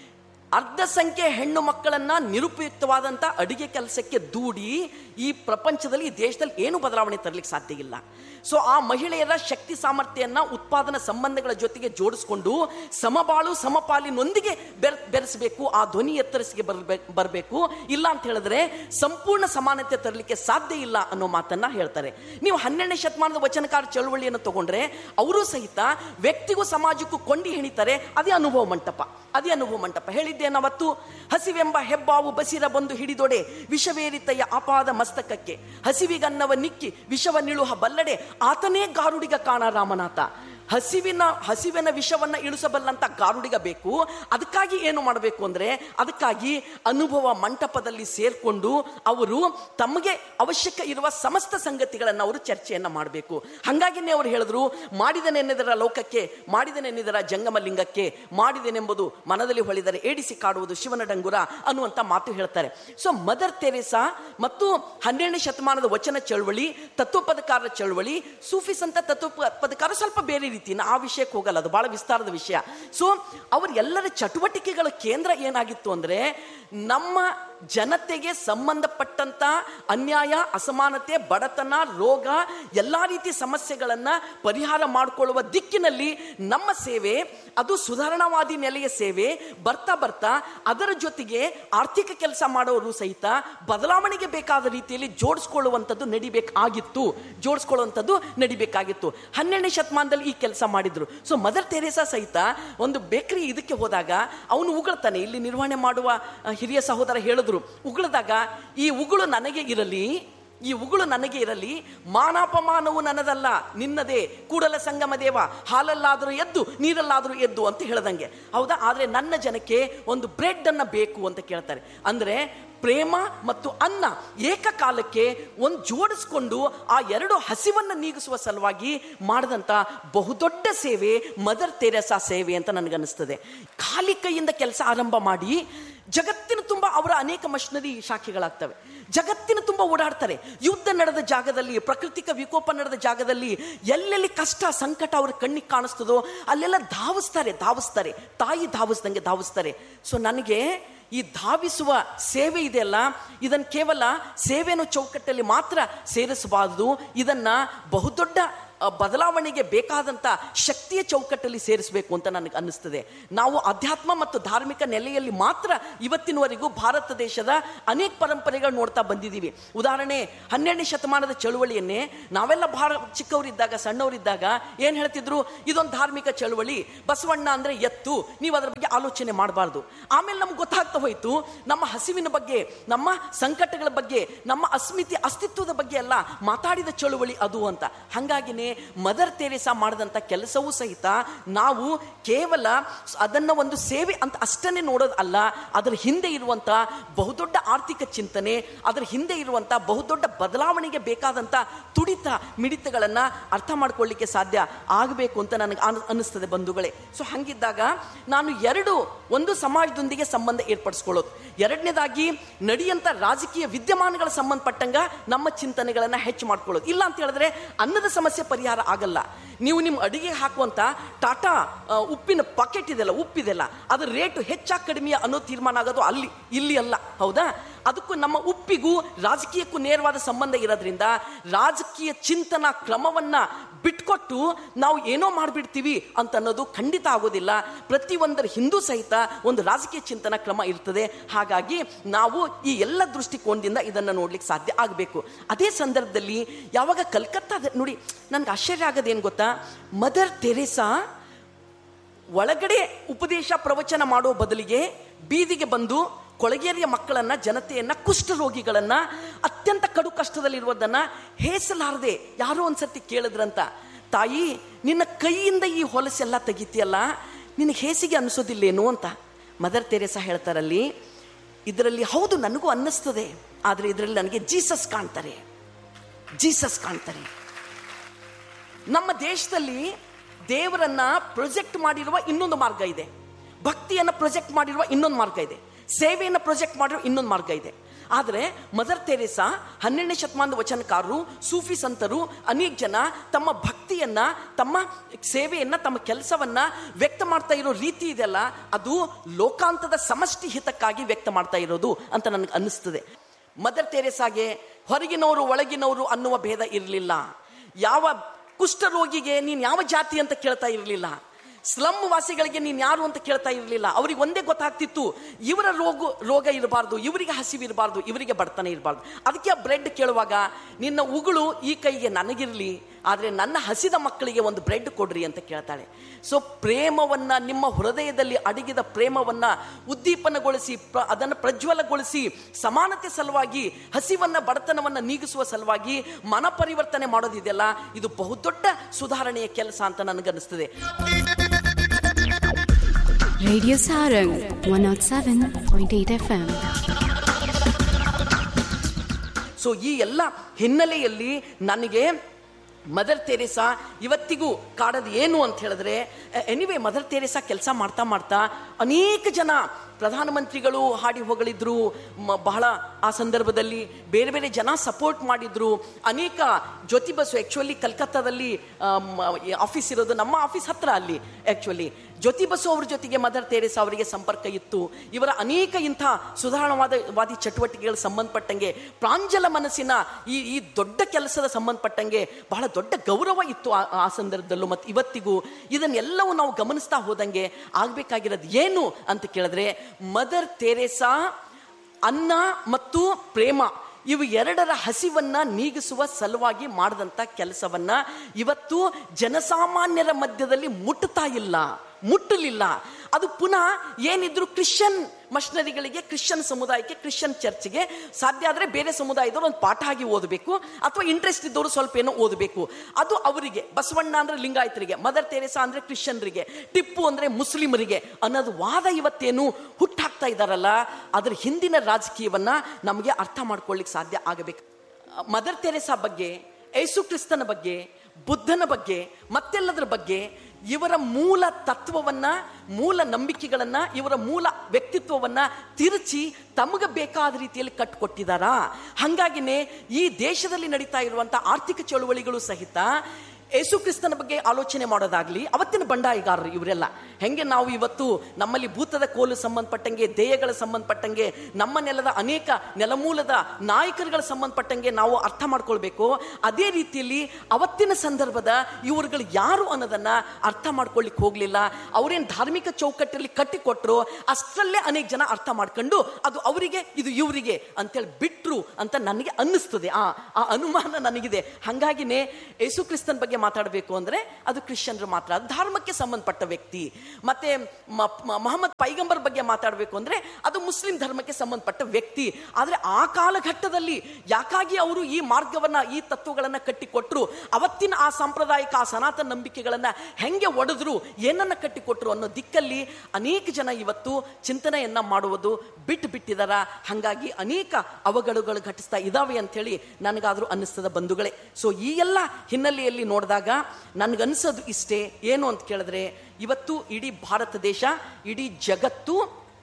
ಅರ್ಧ ಸಂಖ್ಯೆ ಹೆಣ್ಣು ಮಕ್ಕಳನ್ನ ನಿರುಪಯುಕ್ತವಾದಂತ ಅಡಿಗೆ ಕೆಲಸಕ್ಕೆ ದೂಡಿ ಈ ಪ್ರಪಂಚದಲ್ಲಿ ಈ ದೇಶದಲ್ಲಿ ಏನು ಬದಲಾವಣೆ ತರಲಿಕ್ಕೆ ಸಾಧ್ಯ ಇಲ್ಲ ಸೊ ಆ ಮಹಿಳೆಯರ ಶಕ್ತಿ ಸಾಮರ್ಥ್ಯನ್ನ ಉತ್ಪಾದನಾ ಸಂಬಂಧಗಳ ಜೊತೆಗೆ ಜೋಡಿಸ್ಕೊಂಡು ಸಮಬಾಳು ಸಮಪಾಲಿನೊಂದಿಗೆ ಬೆರ್ ಬೆರೆಸಬೇಕು ಆ ಧ್ವನಿ ಎತ್ತರಿಸಿಗೆ ಬರ್ಬೇಕು ಬರಬೇಕು ಇಲ್ಲ ಅಂತ ಹೇಳಿದ್ರೆ ಸಂಪೂರ್ಣ ಸಮಾನತೆ ತರಲಿಕ್ಕೆ ಸಾಧ್ಯ ಇಲ್ಲ ಅನ್ನೋ ಮಾತನ್ನ ಹೇಳ್ತಾರೆ ನೀವು ಹನ್ನೆರಡನೇ ಶತಮಾನದ ವಚನಕಾರ ಚಳುವಳಿಯನ್ನು ತಗೊಂಡ್ರೆ ಅವರು ಸಹಿತ ವ್ಯಕ್ತಿಗೂ ಸಮಾಜಕ್ಕೂ ಕೊಂಡಿ ಹೆಣಿತಾರೆ ಅದೇ ಅನುಭವ ಮಂಟಪ ಅದೇ ಅನುಭವ ಮಂಟಪ ಹೇಳಿದ್ದೇನೆ ಅವತ್ತು ಹಸಿವೆಂಬ ಹೆಬ್ಬಾವು ಬಸಿರ ಬಂದು ಹಿಡಿದೊಡೆ ವಿಷವೇರಿತಯ್ಯ ಅಪಾದ ಮಸ್ತಕಕ್ಕೆ ಹಸಿವಿಗನ್ನವ ನಿಕ್ಕಿ ವಿಷವ ನಿಳುಹ ಬಲ್ಲಡೆ ಆತನೇ ಗಾರುಡಿಗ ಕಾಣ ರಾಮನಾಥ ಹಸಿವಿನ ಹಸಿವಿನ ವಿಷವನ್ನ ಇಳಿಸಬಲ್ಲಂತ ಗಾರುಡಿಗ ಬೇಕು ಅದಕ್ಕಾಗಿ ಏನು ಮಾಡಬೇಕು ಅಂದ್ರೆ ಅದಕ್ಕಾಗಿ ಅನುಭವ ಮಂಟಪದಲ್ಲಿ ಸೇರ್ಕೊಂಡು ಅವರು ತಮಗೆ ಅವಶ್ಯಕ ಇರುವ ಸಮಸ್ತ ಸಂಗತಿಗಳನ್ನು ಅವರು ಚರ್ಚೆಯನ್ನ ಮಾಡಬೇಕು ಹಾಗಾಗಿನೇ ಅವರು ಹೇಳಿದ್ರು ಮಾಡಿದನೆನ್ನೆದರ ಲೋಕಕ್ಕೆ ಮಾಡಿದನೆನ್ನೆದರ ಜಂಗಮ ಲಿಂಗಕ್ಕೆ ಮಾಡಿದೆನೆಂಬುದು ಮನದಲ್ಲಿ ಹೊಳಿದರೆ ಏಡಿಸಿ ಕಾಡುವುದು ಶಿವನ ಡಂಗುರ ಅನ್ನುವಂಥ ಮಾತು ಹೇಳ್ತಾರೆ ಸೊ ಮದರ್ ತೆರೇಸಾ ಮತ್ತು ಹನ್ನೆರಡನೇ ಶತಮಾನದ ವಚನ ಚಳವಳಿ ತತ್ವಪದಕಾರರ ಚಳವಳಿ ಸೂಫಿ ಸಂತ ತತ್ವ ಪದಕಾರ ಸ್ವಲ್ಪ ಬೇರೆ ರೀತಿ ನಾ ಆ ವಿಷಯಕ್ಕೆ ಹೋಗಲ್ಲ ಅದು ಬಹಳ ವಿಸ್ತಾರದ ವಿಷಯ ಸೊ ಅವ್ರ ಎಲ್ಲರ ಚಟುವಟಿಕೆಗಳ ಕೇಂದ್ರ ಏನಾಗಿತ್ತು ಅಂದ್ರೆ ನಮ್ಮ ಜನತೆಗೆ ಸಂಬಂಧಪಟ್ಟಂತ ಅನ್ಯಾಯ ಅಸಮಾನತೆ ಬಡತನ ರೋಗ ಎಲ್ಲಾ ರೀತಿ ಸಮಸ್ಯೆಗಳನ್ನ ಪರಿಹಾರ ಮಾಡಿಕೊಳ್ಳುವ ದಿಕ್ಕಿನಲ್ಲಿ ನಮ್ಮ ಸೇವೆ ಅದು ಸುಧಾರಣಾವಾದಿ ನೆಲೆಯ ಸೇವೆ ಬರ್ತಾ ಬರ್ತಾ ಅದರ ಜೊತೆಗೆ ಆರ್ಥಿಕ ಕೆಲಸ ಮಾಡೋರು ಸಹಿತ ಬದಲಾವಣೆಗೆ ಬೇಕಾದ ರೀತಿಯಲ್ಲಿ ಜೋಡಿಸ್ಕೊಳ್ಳುವಂಥದ್ದು ನಡಿಬೇಕಾಗಿತ್ತು ಜೋಡಿಸ್ಕೊಳ್ಳುವಂಥದ್ದು ನಡಿಬೇಕಾಗಿತ್ತು ಹನ್ನೆರಡನೇ ಶತಮಾನದಲ್ಲಿ ಈ ಕೆಲಸ ಮಾಡಿದ್ರು ಸೊ ಮದರ್ ತೆರೇಸಾ ಸಹಿತ ಒಂದು ಬೇಕರಿ ಇದಕ್ಕೆ ಹೋದಾಗ ಅವನು ಉಗುಳ್ತಾನೆ ಇಲ್ಲಿ ನಿರ್ವಹಣೆ ಮಾಡುವ ಆ, ಹಿರಿಯ ಸಹೋದರ ಹೇಳಿದ್ರು ಉಗುಳಿದಾಗ ಈ ಉಗುಳು ನನಗೆ ಇರಲಿ ಈ ಉಗುಳು ನನಗೆ ಇರಲಿ ಮಾನಾಪಮಾನವು ನನ್ನದಲ್ಲ ನಿನ್ನದೇ ಕೂಡಲ ಸಂಗಮ ದೇವ ಹಾಲಲ್ಲಾದರೂ ಎದ್ದು ನೀರಲ್ಲಾದರೂ ಎದ್ದು ಅಂತ ಹೇಳ್ದಂಗೆ ಹೌದಾ ಆದ್ರೆ ನನ್ನ ಜನಕ್ಕೆ ಒಂದು ಬ್ರೆಡ್ ಅನ್ನ ಬೇಕು ಅಂತ ಕೇಳ್ತಾರೆ ಅಂದ್ರೆ ಪ್ರೇಮ ಮತ್ತು ಅನ್ನ ಏಕಕಾಲಕ್ಕೆ ಒಂದು ಜೋಡಿಸ್ಕೊಂಡು ಆ ಎರಡು ಹಸಿವನ್ನ ನೀಗಿಸುವ ಸಲುವಾಗಿ ಮಾಡಿದಂತ ಬಹುದೊಡ್ಡ ಸೇವೆ ಮದರ್ ತೆರೆಸಾ ಸೇವೆ ಅಂತ ನನಗನ್ನಿಸ್ತದೆ ಖಾಲಿ ಕೈಯಿಂದ ಕೆಲಸ ಆರಂಭ ಮಾಡಿ ಜಗತ್ತಿನ ತುಂಬ ಅವರ ಅನೇಕ ಮಷಿನರಿ ಶಾಖೆಗಳಾಗ್ತವೆ ಜಗತ್ತಿನ ತುಂಬ ಓಡಾಡ್ತಾರೆ ಯುದ್ಧ ನಡೆದ ಜಾಗದಲ್ಲಿ ಪ್ರಾಕೃತಿಕ ವಿಕೋಪ ನಡೆದ ಜಾಗದಲ್ಲಿ ಎಲ್ಲೆಲ್ಲಿ ಕಷ್ಟ ಸಂಕಟ ಅವ್ರ ಕಣ್ಣಿಗೆ ಕಾಣಿಸ್ತದೋ ಅಲ್ಲೆಲ್ಲ ಧಾವಿಸ್ತಾರೆ ಧಾವಿಸ್ತಾರೆ ತಾಯಿ ಧಾವಿಸ್ದಂಗೆ ಧಾವಿಸ್ತಾರೆ ಸೊ ನನಗೆ ಈ ಧಾವಿಸುವ ಸೇವೆ ಇದೆಯಲ್ಲ ಇದನ್ನು ಕೇವಲ ಸೇವೆನೋ ಚೌಕಟ್ಟಲ್ಲಿ ಮಾತ್ರ ಸೇರಿಸಬಾರದು ಇದನ್ನ ಬಹುದೊಡ್ಡ ಆ, ಬದಲಾವಣೆಗೆ ಬೇಕಾದಂತ ಶಕ್ತಿಯ ಚೌಕಟ್ಟಲ್ಲಿ ಸೇರಿಸಬೇಕು ಅಂತ ನನಗೆ ಅನ್ನಿಸ್ತದೆ ನಾವು ಅಧ್ಯಾತ್ಮ ಮತ್ತು ಧಾರ್ಮಿಕ ನೆಲೆಯಲ್ಲಿ ಮಾತ್ರ ಇವತ್ತಿನವರೆಗೂ ಭಾರತ ದೇಶದ ಅನೇಕ ಪರಂಪರೆಗಳು ನೋಡ್ತಾ ಬಂದಿದ್ದೀವಿ ಉದಾಹರಣೆ ಹನ್ನೆರಡನೇ ಶತಮಾನದ ಚಳುವಳಿಯನ್ನೇ ನಾವೆಲ್ಲ ಭಾಳ ಚಿಕ್ಕವರಿದ್ದಾಗ ಸಣ್ಣವರಿದ್ದಾಗ ಏನು ಹೇಳ್ತಿದ್ರು ಇದೊಂದು ಧಾರ್ಮಿಕ ಚಳುವಳಿ ಬಸವಣ್ಣ ಅಂದ್ರೆ ಎತ್ತು ನೀವು ಅದರ ಬಗ್ಗೆ ಆಲೋಚನೆ ಮಾಡಬಾರ್ದು ಆಮೇಲೆ ನಮ್ಗೆ ಗೊತ್ತಾಗ್ತಾ ಹೋಯ್ತು ನಮ್ಮ ಹಸಿವಿನ ಬಗ್ಗೆ ನಮ್ಮ ಸಂಕಟಗಳ ಬಗ್ಗೆ ನಮ್ಮ ಅಸ್ಮಿತಿ ಅಸ್ತಿತ್ವದ ಬಗ್ಗೆ ಎಲ್ಲ ಮಾತಾಡಿದ ಚಳುವಳಿ ಅದು ಅಂತ ಹಂಗಾಗಿನೇ ಮದರ್ ತೆರೇಸಾ ಮಾಡಿದಂಥ ಕೆಲಸವೂ ಸಹಿತ ನಾವು ಕೇವಲ ಅದನ್ನ ಒಂದು ಸೇವೆ ಅಂತ ಅಷ್ಟನ್ನೇ ನೋಡೋದು ಅಲ್ಲ ಅದರ ಹಿಂದೆ ಇರುವಂತ ಬಹುದೊಡ್ಡ ಆರ್ಥಿಕ ಚಿಂತನೆ ಅದರ ಹಿಂದೆ ಇರುವಂತ ಬಹುದೊಡ್ಡ ಬದಲಾವಣೆಗೆ ಬೇಕಾದಂತ ತುಡಿತ ಮಿಡಿತಗಳನ್ನ ಅರ್ಥ ಮಾಡ್ಕೊಳ್ಳಿಕ್ಕೆ ಸಾಧ್ಯ ಆಗಬೇಕು ಅಂತ ನನಗೆ ಅನ್- ಅನ್ನಿಸ್ತದೆ ಬಂಧುಗಳೇ ಸೊ ಹಂಗಿದ್ದಾಗ ನಾನು ಎರಡು ಒಂದು ಸಮಾಜದೊಂದಿಗೆ ಸಂಬಂಧ ಏರ್ಪಡಿಸ್ಕೊಳ್ಳೋದು ಎರಡನೇದಾಗಿ ನಡೆಯಂತ ರಾಜಕೀಯ ವಿದ್ಯಮಾನಗಳ ಸಂಬಂಧಪಟ್ಟಂಗ ನಮ್ಮ ಚಿಂತನೆಗಳನ್ನ ಹೆಚ್ಚು ಮಾಡ್ಕೊಳ್ಳೋದು ಇಲ್ಲ ಅಂತ ಹೇಳಿದ್ರೆ ಅನ್ನದ ಸಮಸ್ಯೆ ಪರಿಹಾರ ಆಗಲ್ಲ ನೀವು ನಿಮ್ಮ ಅಡಿಗೆ ಹಾಕುವಂತ ಟಾಟಾ ಆ, ಉಪ್ಪಿನ ಪಾಕೆಟ್ ಇದೆಯಲ್ಲ ಉಪ್ಪಿದೆಲ್ಲ ಅದ್ರ ರೇಟು ಹೆಚ್ಚಾಗಿ ಕಡಿಮೆ ಅನ್ನೋ ತೀರ್ಮಾನ ಆಗೋದು ಅಲ್ಲಿ ಇಲ್ಲಿ ಅಲ್ಲ ಹೌದಾ ಅದಕ್ಕೂ ನಮ್ಮ ಉಪ್ಪಿಗೂ ರಾಜಕೀಯಕ್ಕೂ ನೇರವಾದ ಸಂಬಂಧ ಇರೋದ್ರಿಂದ ರಾಜಕೀಯ ಚಿಂತನಾ ಕ್ರಮವನ್ನ ಬಿಟ್ಕೊಟ್ಟು ನಾವು ಏನೋ ಮಾಡಿಬಿಡ್ತೀವಿ ಅಂತ ಅನ್ನೋದು ಖಂಡಿತ ಆಗೋದಿಲ್ಲ ಪ್ರತಿಯೊಂದರ ಹಿಂದೂ ಸಹಿತ ಒಂದು ರಾಜಕೀಯ ಚಿಂತನಾ ಕ್ರಮ ಇರ್ತದೆ ಹಾಗಾಗಿ ನಾವು ಈ ಎಲ್ಲ ದೃಷ್ಟಿಕೋನದಿಂದ ಇದನ್ನು ನೋಡ್ಲಿಕ್ಕೆ ಸಾಧ್ಯ ಆಗಬೇಕು ಅದೇ ಸಂದರ್ಭದಲ್ಲಿ ಯಾವಾಗ ಕಲ್ಕತ್ತಾದ ನೋಡಿ ನನ್ಗೆ ಆಶ್ಚರ್ಯ ಆಗೋದೇನು ಗೊತ್ತಾ ಮದರ್ ತೆರೇಸಾ ಒಳಗಡೆ ಉಪದೇಶ ಪ್ರವಚನ ಮಾಡೋ ಬದಲಿಗೆ ಬೀದಿಗೆ ಬಂದು ಕೊಳಗೇರಿಯ ಮಕ್ಕಳನ್ನ ಜನತೆಯನ್ನ ಕುಷ್ಠರೋಗಿಗಳನ್ನ ಅತ್ಯಂತ ಕಡು ಕಷ್ಟದಲ್ಲಿರುವುದನ್ನ ಹೇಸಲಾರದೆ ಯಾರೋ ಒಂದ್ಸರ್ತಿ ಕೇಳಿದ್ರಂತ ತಾಯಿ ನಿನ್ನ ಕೈಯಿಂದ ಈ ಹೊಲಸೆಲ್ಲ ತೆಗಿತೀಯಲ್ಲ ನಿನಗೆ ಹೇಸಿಗೆ ಅನಿಸೋದಿಲ್ಲೇನು ಅಂತ ಮದರ್ ತೆರೇಸಾ ಹೇಳ್ತಾರಲ್ಲಿ ಇದರಲ್ಲಿ ಹೌದು ನನಗೂ ಅನ್ನಿಸ್ತದೆ ಆದರೆ ಇದರಲ್ಲಿ ನನಗೆ ಜೀಸಸ್ ಕಾಣ್ತಾರೆ ಜೀಸಸ್ ಕಾಣ್ತಾರೆ ನಮ್ಮ ದೇಶದಲ್ಲಿ ದೇವರನ್ನ ಪ್ರೊಜೆಕ್ಟ್ ಮಾಡಿರುವ ಇನ್ನೊಂದು ಮಾರ್ಗ ಇದೆ ಭಕ್ತಿಯನ್ನ ಪ್ರೊಜೆಕ್ಟ್ ಮಾಡಿರುವ ಇನ್ನೊಂದು ಮಾರ್ಗ ಇದೆ ಸೇವೆಯನ್ನು ಪ್ರೊಜೆಕ್ಟ್ ಮಾಡಿರುವ ಇನ್ನೊಂದು ಮಾರ್ಗ ಇದೆ ಆದರೆ ಮದರ್ ತೆರೇಸಾ ಹನ್ನೆರಡನೇ ಶತಮಾನದ ವಚನಕಾರರು ಸೂಫಿ ಸಂತರು ಅನೇಕ ಜನ ತಮ್ಮ ಭಕ್ತಿಯನ್ನ ತಮ್ಮ ಸೇವೆಯನ್ನ ತಮ್ಮ ಕೆಲಸವನ್ನ ವ್ಯಕ್ತ ಮಾಡ್ತಾ ಇರೋ ರೀತಿ ಇದೆಯಲ್ಲ ಅದು ಲೋಕಾಂತದ ಸಮಷ್ಟಿ ಹಿತಕ್ಕಾಗಿ ವ್ಯಕ್ತ ಮಾಡ್ತಾ ಇರೋದು ಅಂತ ನನಗೆ ಅನ್ನಿಸ್ತದೆ ಮದರ್ ತೆರೇಸಾಗೆ ಹೊರಗಿನವರು ಒಳಗಿನವರು ಅನ್ನುವ ಭೇದ ಇರಲಿಲ್ಲ ಯಾವ ಕುಷ್ಠರೋಗಿಗೆ ನೀನ್ ಯಾವ ಜಾತಿ ಅಂತ ಕೇಳ್ತಾ ಇರಲಿಲ್ಲ ಸ್ಲಮ್ ವಾಸಿಗಳಿಗೆ ನೀನ್ ಯಾರು ಅಂತ ಕೇಳ್ತಾ ಇರಲಿಲ್ಲ ಅವ್ರಿಗೆ ಒಂದೇ ಗೊತ್ತಾಗ್ತಿತ್ತು ಇವರ ರೋಗ ರೋಗ ಇರಬಾರ್ದು ಇವರಿಗೆ ಹಸಿವಿರಬಾರ್ದು ಇವರಿಗೆ ಬಡತನ ಇರಬಾರ್ದು ಅದಕ್ಕೆ ಆ ಬ್ರೆಡ್ ಕೇಳುವಾಗ ನಿನ್ನ ಉಗುಳು ಈ ಕೈಗೆ ನನಗಿರಲಿ ಆದರೆ ನನ್ನ ಹಸಿದ ಮಕ್ಕಳಿಗೆ ಒಂದು ಬ್ರೆಡ್ ಕೊಡ್ರಿ ಅಂತ ಕೇಳ್ತಾಳೆ ಸೊ ಪ್ರೇಮವನ್ನ ನಿಮ್ಮ ಹೃದಯದಲ್ಲಿ ಅಡಗಿದ ಪ್ರೇಮವನ್ನ ಉದ್ದೀಪನಗೊಳಿಸಿ ಪ್ರ- ಅದನ್ನು ಪ್ರಜ್ವಲಗೊಳಿಸಿ ಸಮಾನತೆ ಸಲುವಾಗಿ ಹಸಿವನ್ನ ಬಡತನವನ್ನ ನೀಗಿಸುವ ಸಲುವಾಗಿ ಮನ ಪರಿವರ್ತನೆ ಮಾಡೋದಿದೆಯಲ್ಲ ಇದು ಬಹುದೊಡ್ಡ ಸುಧಾರಣೆಯ ಕೆಲಸ ಅಂತ ನನಗನ್ನಿಸ್ತದೆ Radio Sarang 107.8 FM. ಸೊ ಈ ಎಲ್ಲ ಹಿನ್ನೆಲೆಯಲ್ಲಿ ನನಗೆ ಮದರ್ ತೆರೇಸಾ ಇವತ್ತಿಗೂ ಕಾಡೋದು ಏನು ಅಂತ ಹೇಳಿದ್ರೆ ಎನಿವೆ ಮದರ್ ತೆರೇಸಾ ಕೆಲಸ ಮಾಡ್ತಾ ಮಾಡ್ತಾ ಅನೇಕ ಜನ ಪ್ರಧಾನಮಂತ್ರಿಗಳು ಹಾಡಿ ಹೊಗಳಿದ್ರು ಮ- ಬಹಳ ಆ ಸಂದರ್ಭದಲ್ಲಿ ಬೇರೆ ಬೇರೆ ಜನ ಸಪೋರ್ಟ್ ಮಾಡಿದ್ರು ಅನೇಕ ಜ್ಯೋತಿ ಬಸು ಆ್ಯಕ್ಚುಲಿ ಕಲ್ಕತ್ತಾದಲ್ಲಿ ಆಫೀಸ್ ಇರೋದು ನಮ್ಮ ಆಫೀಸ್ ಹತ್ರ ಅಲ್ಲಿ ಆ್ಯಕ್ಚುಲಿ ಜ್ಯೋತಿ ಬಸು ಅವ್ರ ಜೊತೆಗೆ ಮದರ್ ತೆರೇಸಾ ಅವರಿಗೆ ಸಂಪರ್ಕ ಇತ್ತು ಇವರ ಅನೇಕ ಇಂಥ ಸುಧಾರಣವಾದ ವಾದಿ ಚಟುವಟಿಕೆಗಳು ಸಂಬಂಧಪಟ್ಟಂಗೆ ಪ್ರಾಂಜಲ ಮನಸ್ಸಿನ ಈ ಈ ದೊಡ್ಡ ಕೆಲಸದ ಸಂಬಂಧಪಟ್ಟಂಗೆ ಬಹಳ ದೊಡ್ಡ ಗೌರವ ಇತ್ತು ಆ ಆ ಸಂದರ್ಭದಲ್ಲೂ ಮತ್ತು ಇವತ್ತಿಗೂ ಇದನ್ನೆಲ್ಲವೂ ನಾವು ಗಮನಿಸ್ತಾ ಹೋದಂಗೆ ಆಗ್ಬೇಕಾಗಿರೋದು ಏನು ಅಂತ ಕೇಳಿದ್ರೆ ಮದರ್ ತೆರೇಸಾ ಅನ್ನ ಮತ್ತು ಪ್ರೇಮ ಇವು ಎರಡರ ಹಸಿವನ್ನ ನೀಗಿಸುವ ಸಲುವಾಗಿ ಮಾಡಿದಂಥ ಕೆಲಸವನ್ನ ಇವತ್ತು ಜನಸಾಮಾನ್ಯರ ಮಧ್ಯದಲ್ಲಿ ಮುಟ್ಟುತ್ತಾ ಇಲ್ಲ ಮುಟ್ಟಲಿಲ್ಲ ಅದು ಪುನಃ ಏನಿದ್ರು ಕ್ರಿಶ್ಚಿಯನ್ ಮಷನರಿಗಳಿಗೆ ಕ್ರಿಶ್ಚಿಯನ್ ಸಮುದಾಯಕ್ಕೆ ಕ್ರಿಶ್ಚಿಯನ್ ಚರ್ಚ್ಗೆ ಸಾಧ್ಯ ಆದರೆ ಬೇರೆ ಸಮುದಾಯದವರು ಒಂದು ಪಾಠ ಆಗಿ ಓದಬೇಕು ಅಥವಾ ಇಂಟ್ರೆಸ್ಟ್ ಇದ್ದವರು ಸ್ವಲ್ಪ ಏನೋ ಓದಬೇಕು ಅದು ಅವರಿಗೆ ಬಸವಣ್ಣ ಅಂದ್ರೆ ಲಿಂಗಾಯತರಿಗೆ ಮದರ್ ತೆರೇಸಾ ಅಂದ್ರೆ ಕ್ರಿಶ್ಚಿಯನ್ರಿಗೆ ಟಿಪ್ಪು ಅಂದ್ರೆ ಮುಸ್ಲಿಮರಿಗೆ ಅನ್ನೋದು ವಾದ ಇವತ್ತೇನು ಹುಟ್ಟಾಕ್ತಾ ಇದ್ದಾರಲ್ಲ ಅದ್ರ ಹಿಂದಿನ ರಾಜಕೀಯವನ್ನ ನಮಗೆ ಅರ್ಥ ಮಾಡ್ಕೊಳ್ಳಿಕ್ಕೆ ಸಾಧ್ಯ ಆಗಬೇಕು ಮದರ್ ತೆರೇಸಾ ಬಗ್ಗೆ ಯೇಸು ಕ್ರಿಸ್ತನ ಬಗ್ಗೆ ಬುದ್ಧನ ಬಗ್ಗೆ ಮತ್ತೆಲ್ಲದರ ಬಗ್ಗೆ ಇವರ ಮೂಲ ತತ್ವವನ್ನ ಮೂಲ ನಂಬಿಕೆಗಳನ್ನ ಇವರ ಮೂಲ ವ್ಯಕ್ತಿತ್ವವನ್ನ ತಿರುಚಿ ತಮಗೆ ಬೇಕಾದ ರೀತಿಯಲ್ಲಿ ಕಟ್ಟಿಕೊಟ್ಟಿದಾರಾ ಹಂಗಾಗಿನೇ ಈ ದೇಶದಲ್ಲಿ ನಡೀತಾ ಇರುವಂತ ಆರ್ಥಿಕ ಚಳುವಳಿಗಳು ಸಹಿತ ಯೇಸು ಕ್ರಿಸ್ತನ ಬಗ್ಗೆ ಆಲೋಚನೆ ಮಾಡೋದಾಗ್ಲಿ ಅವತ್ತಿನ ಬಂಡಾಯಗಾರರು ಇವರೆಲ್ಲ ಹೆಂಗೆ ನಾವು ಇವತ್ತು ನಮ್ಮಲ್ಲಿ ಭೂತದ ಕೋಲು ಸಂಬಂಧಪಟ್ಟಂಗೆ ದೇಯಗಳ ಸಂಬಂಧಪಟ್ಟಂಗೆ ನಮ್ಮ ನೆಲದ ಅನೇಕ ನೆಲಮೂಲದ ನಾಯಕರುಗಳ ಸಂಬಂಧಪಟ್ಟಂಗೆ ನಾವು ಅರ್ಥ ಮಾಡ್ಕೊಳ್ಬೇಕು ಅದೇ ರೀತಿಯಲ್ಲಿ ಅವತ್ತಿನ ಸಂದರ್ಭದ ಇವರುಗಳು ಯಾರು ಅನ್ನೋದನ್ನ ಅರ್ಥ ಮಾಡ್ಕೊಳ್ಳಿಕ್ ಹೋಗ್ಲಿಲ್ಲ ಅವರೇನು ಧಾರ್ಮಿಕ ಚೌಕಟ್ಟಲ್ಲಿ ಕಟ್ಟಿಕೊಟ್ರು ಅಷ್ಟರಲ್ಲೇ ಅನೇಕ ಜನ ಅರ್ಥ ಮಾಡ್ಕೊಂಡು ಅದು ಅವರಿಗೆ ಇದು ಇವರಿಗೆ ಅಂತೇಳಿ ಬಿಟ್ರು ಅಂತ ನನಗೆ ಅನ್ನಿಸ್ತದೆ ಆ ಆ ಅನುಮಾನ ನನಗಿದೆ ಹಂಗಾಗಿನೇ ಯೇಸು ಕ್ರಿಸ್ತನ ಬಗ್ಗೆ ಮಾತಾಡಬೇಕು ಅಂದ್ರೆ ಅದು ಕ್ರಿಶ್ಚಿಯನ್ರು ಮಾತ್ರ ಅದು ಧರ್ಮಕ್ಕೆ ಸಂಬಂಧಪಟ್ಟ ವ್ಯಕ್ತಿ ಮತ್ತೆ ಮ- ಮ- ಮೊಹಮ್ಮದ್ ಪೈಗಂಬರ್ ಬಗ್ಗೆ ಮಾತಾಡಬೇಕು ಅಂದ್ರೆ ಅದು ಮುಸ್ಲಿಂ ಧರ್ಮಕ್ಕೆ ಸಂಬಂಧಪಟ್ಟ ವ್ಯಕ್ತಿ ಆದ್ರೆ ಆ ಕಾಲಘಟ್ಟದಲ್ಲಿ ಯಾಕಾಗಿ ಅವರು ಈ ಮಾರ್ಗವನ್ನ ಈ ತತ್ವಗಳನ್ನ ಕಟ್ಟಿಕೊಟ್ರು ಅವತ್ತಿನ ಆ ಸಾಂಪ್ರದಾಯಿಕ ಆ ಸನಾತನ ನಂಬಿಕೆಗಳನ್ನ ಹೆಂಗೆ ಒಡೆದ್ರು ಏನನ್ನ ಕಟ್ಟಿಕೊಟ್ರು ಅನ್ನೋ ದಿಕ್ಕಲ್ಲಿ ಅನೇಕ ಜನ ಇವತ್ತು ಚಿಂತನೆಯನ್ನ ಮಾಡುವುದು ಬಿಟ್ಟು ಬಿಟ್ಟಿದಾರ ಹಂಗಾಗಿ ಅನೇಕ ಅವಘಡಗಳು ಘಟಿಸ್ತಾ ಇದಾವೆ ಅಂತ ಹೇಳಿ ನನಗಾದ್ರೂ ಅನ್ನಿಸ್ತದ ಬಂಧುಗಳೇ ಸೊ ಈ ಎಲ್ಲ ಹಿನ್ನೆಲೆಯಲ್ಲಿ ನೋಡಿದಾಗ ನನಗನ್ಸೋದು ಇಷ್ಟೇ ಏನು ಅಂತ ಕೇಳಿದ್ರೆ ಇವತ್ತು ಇಡೀ ಭಾರತ ದೇಶ ಇಡೀ ಜಗತ್ತು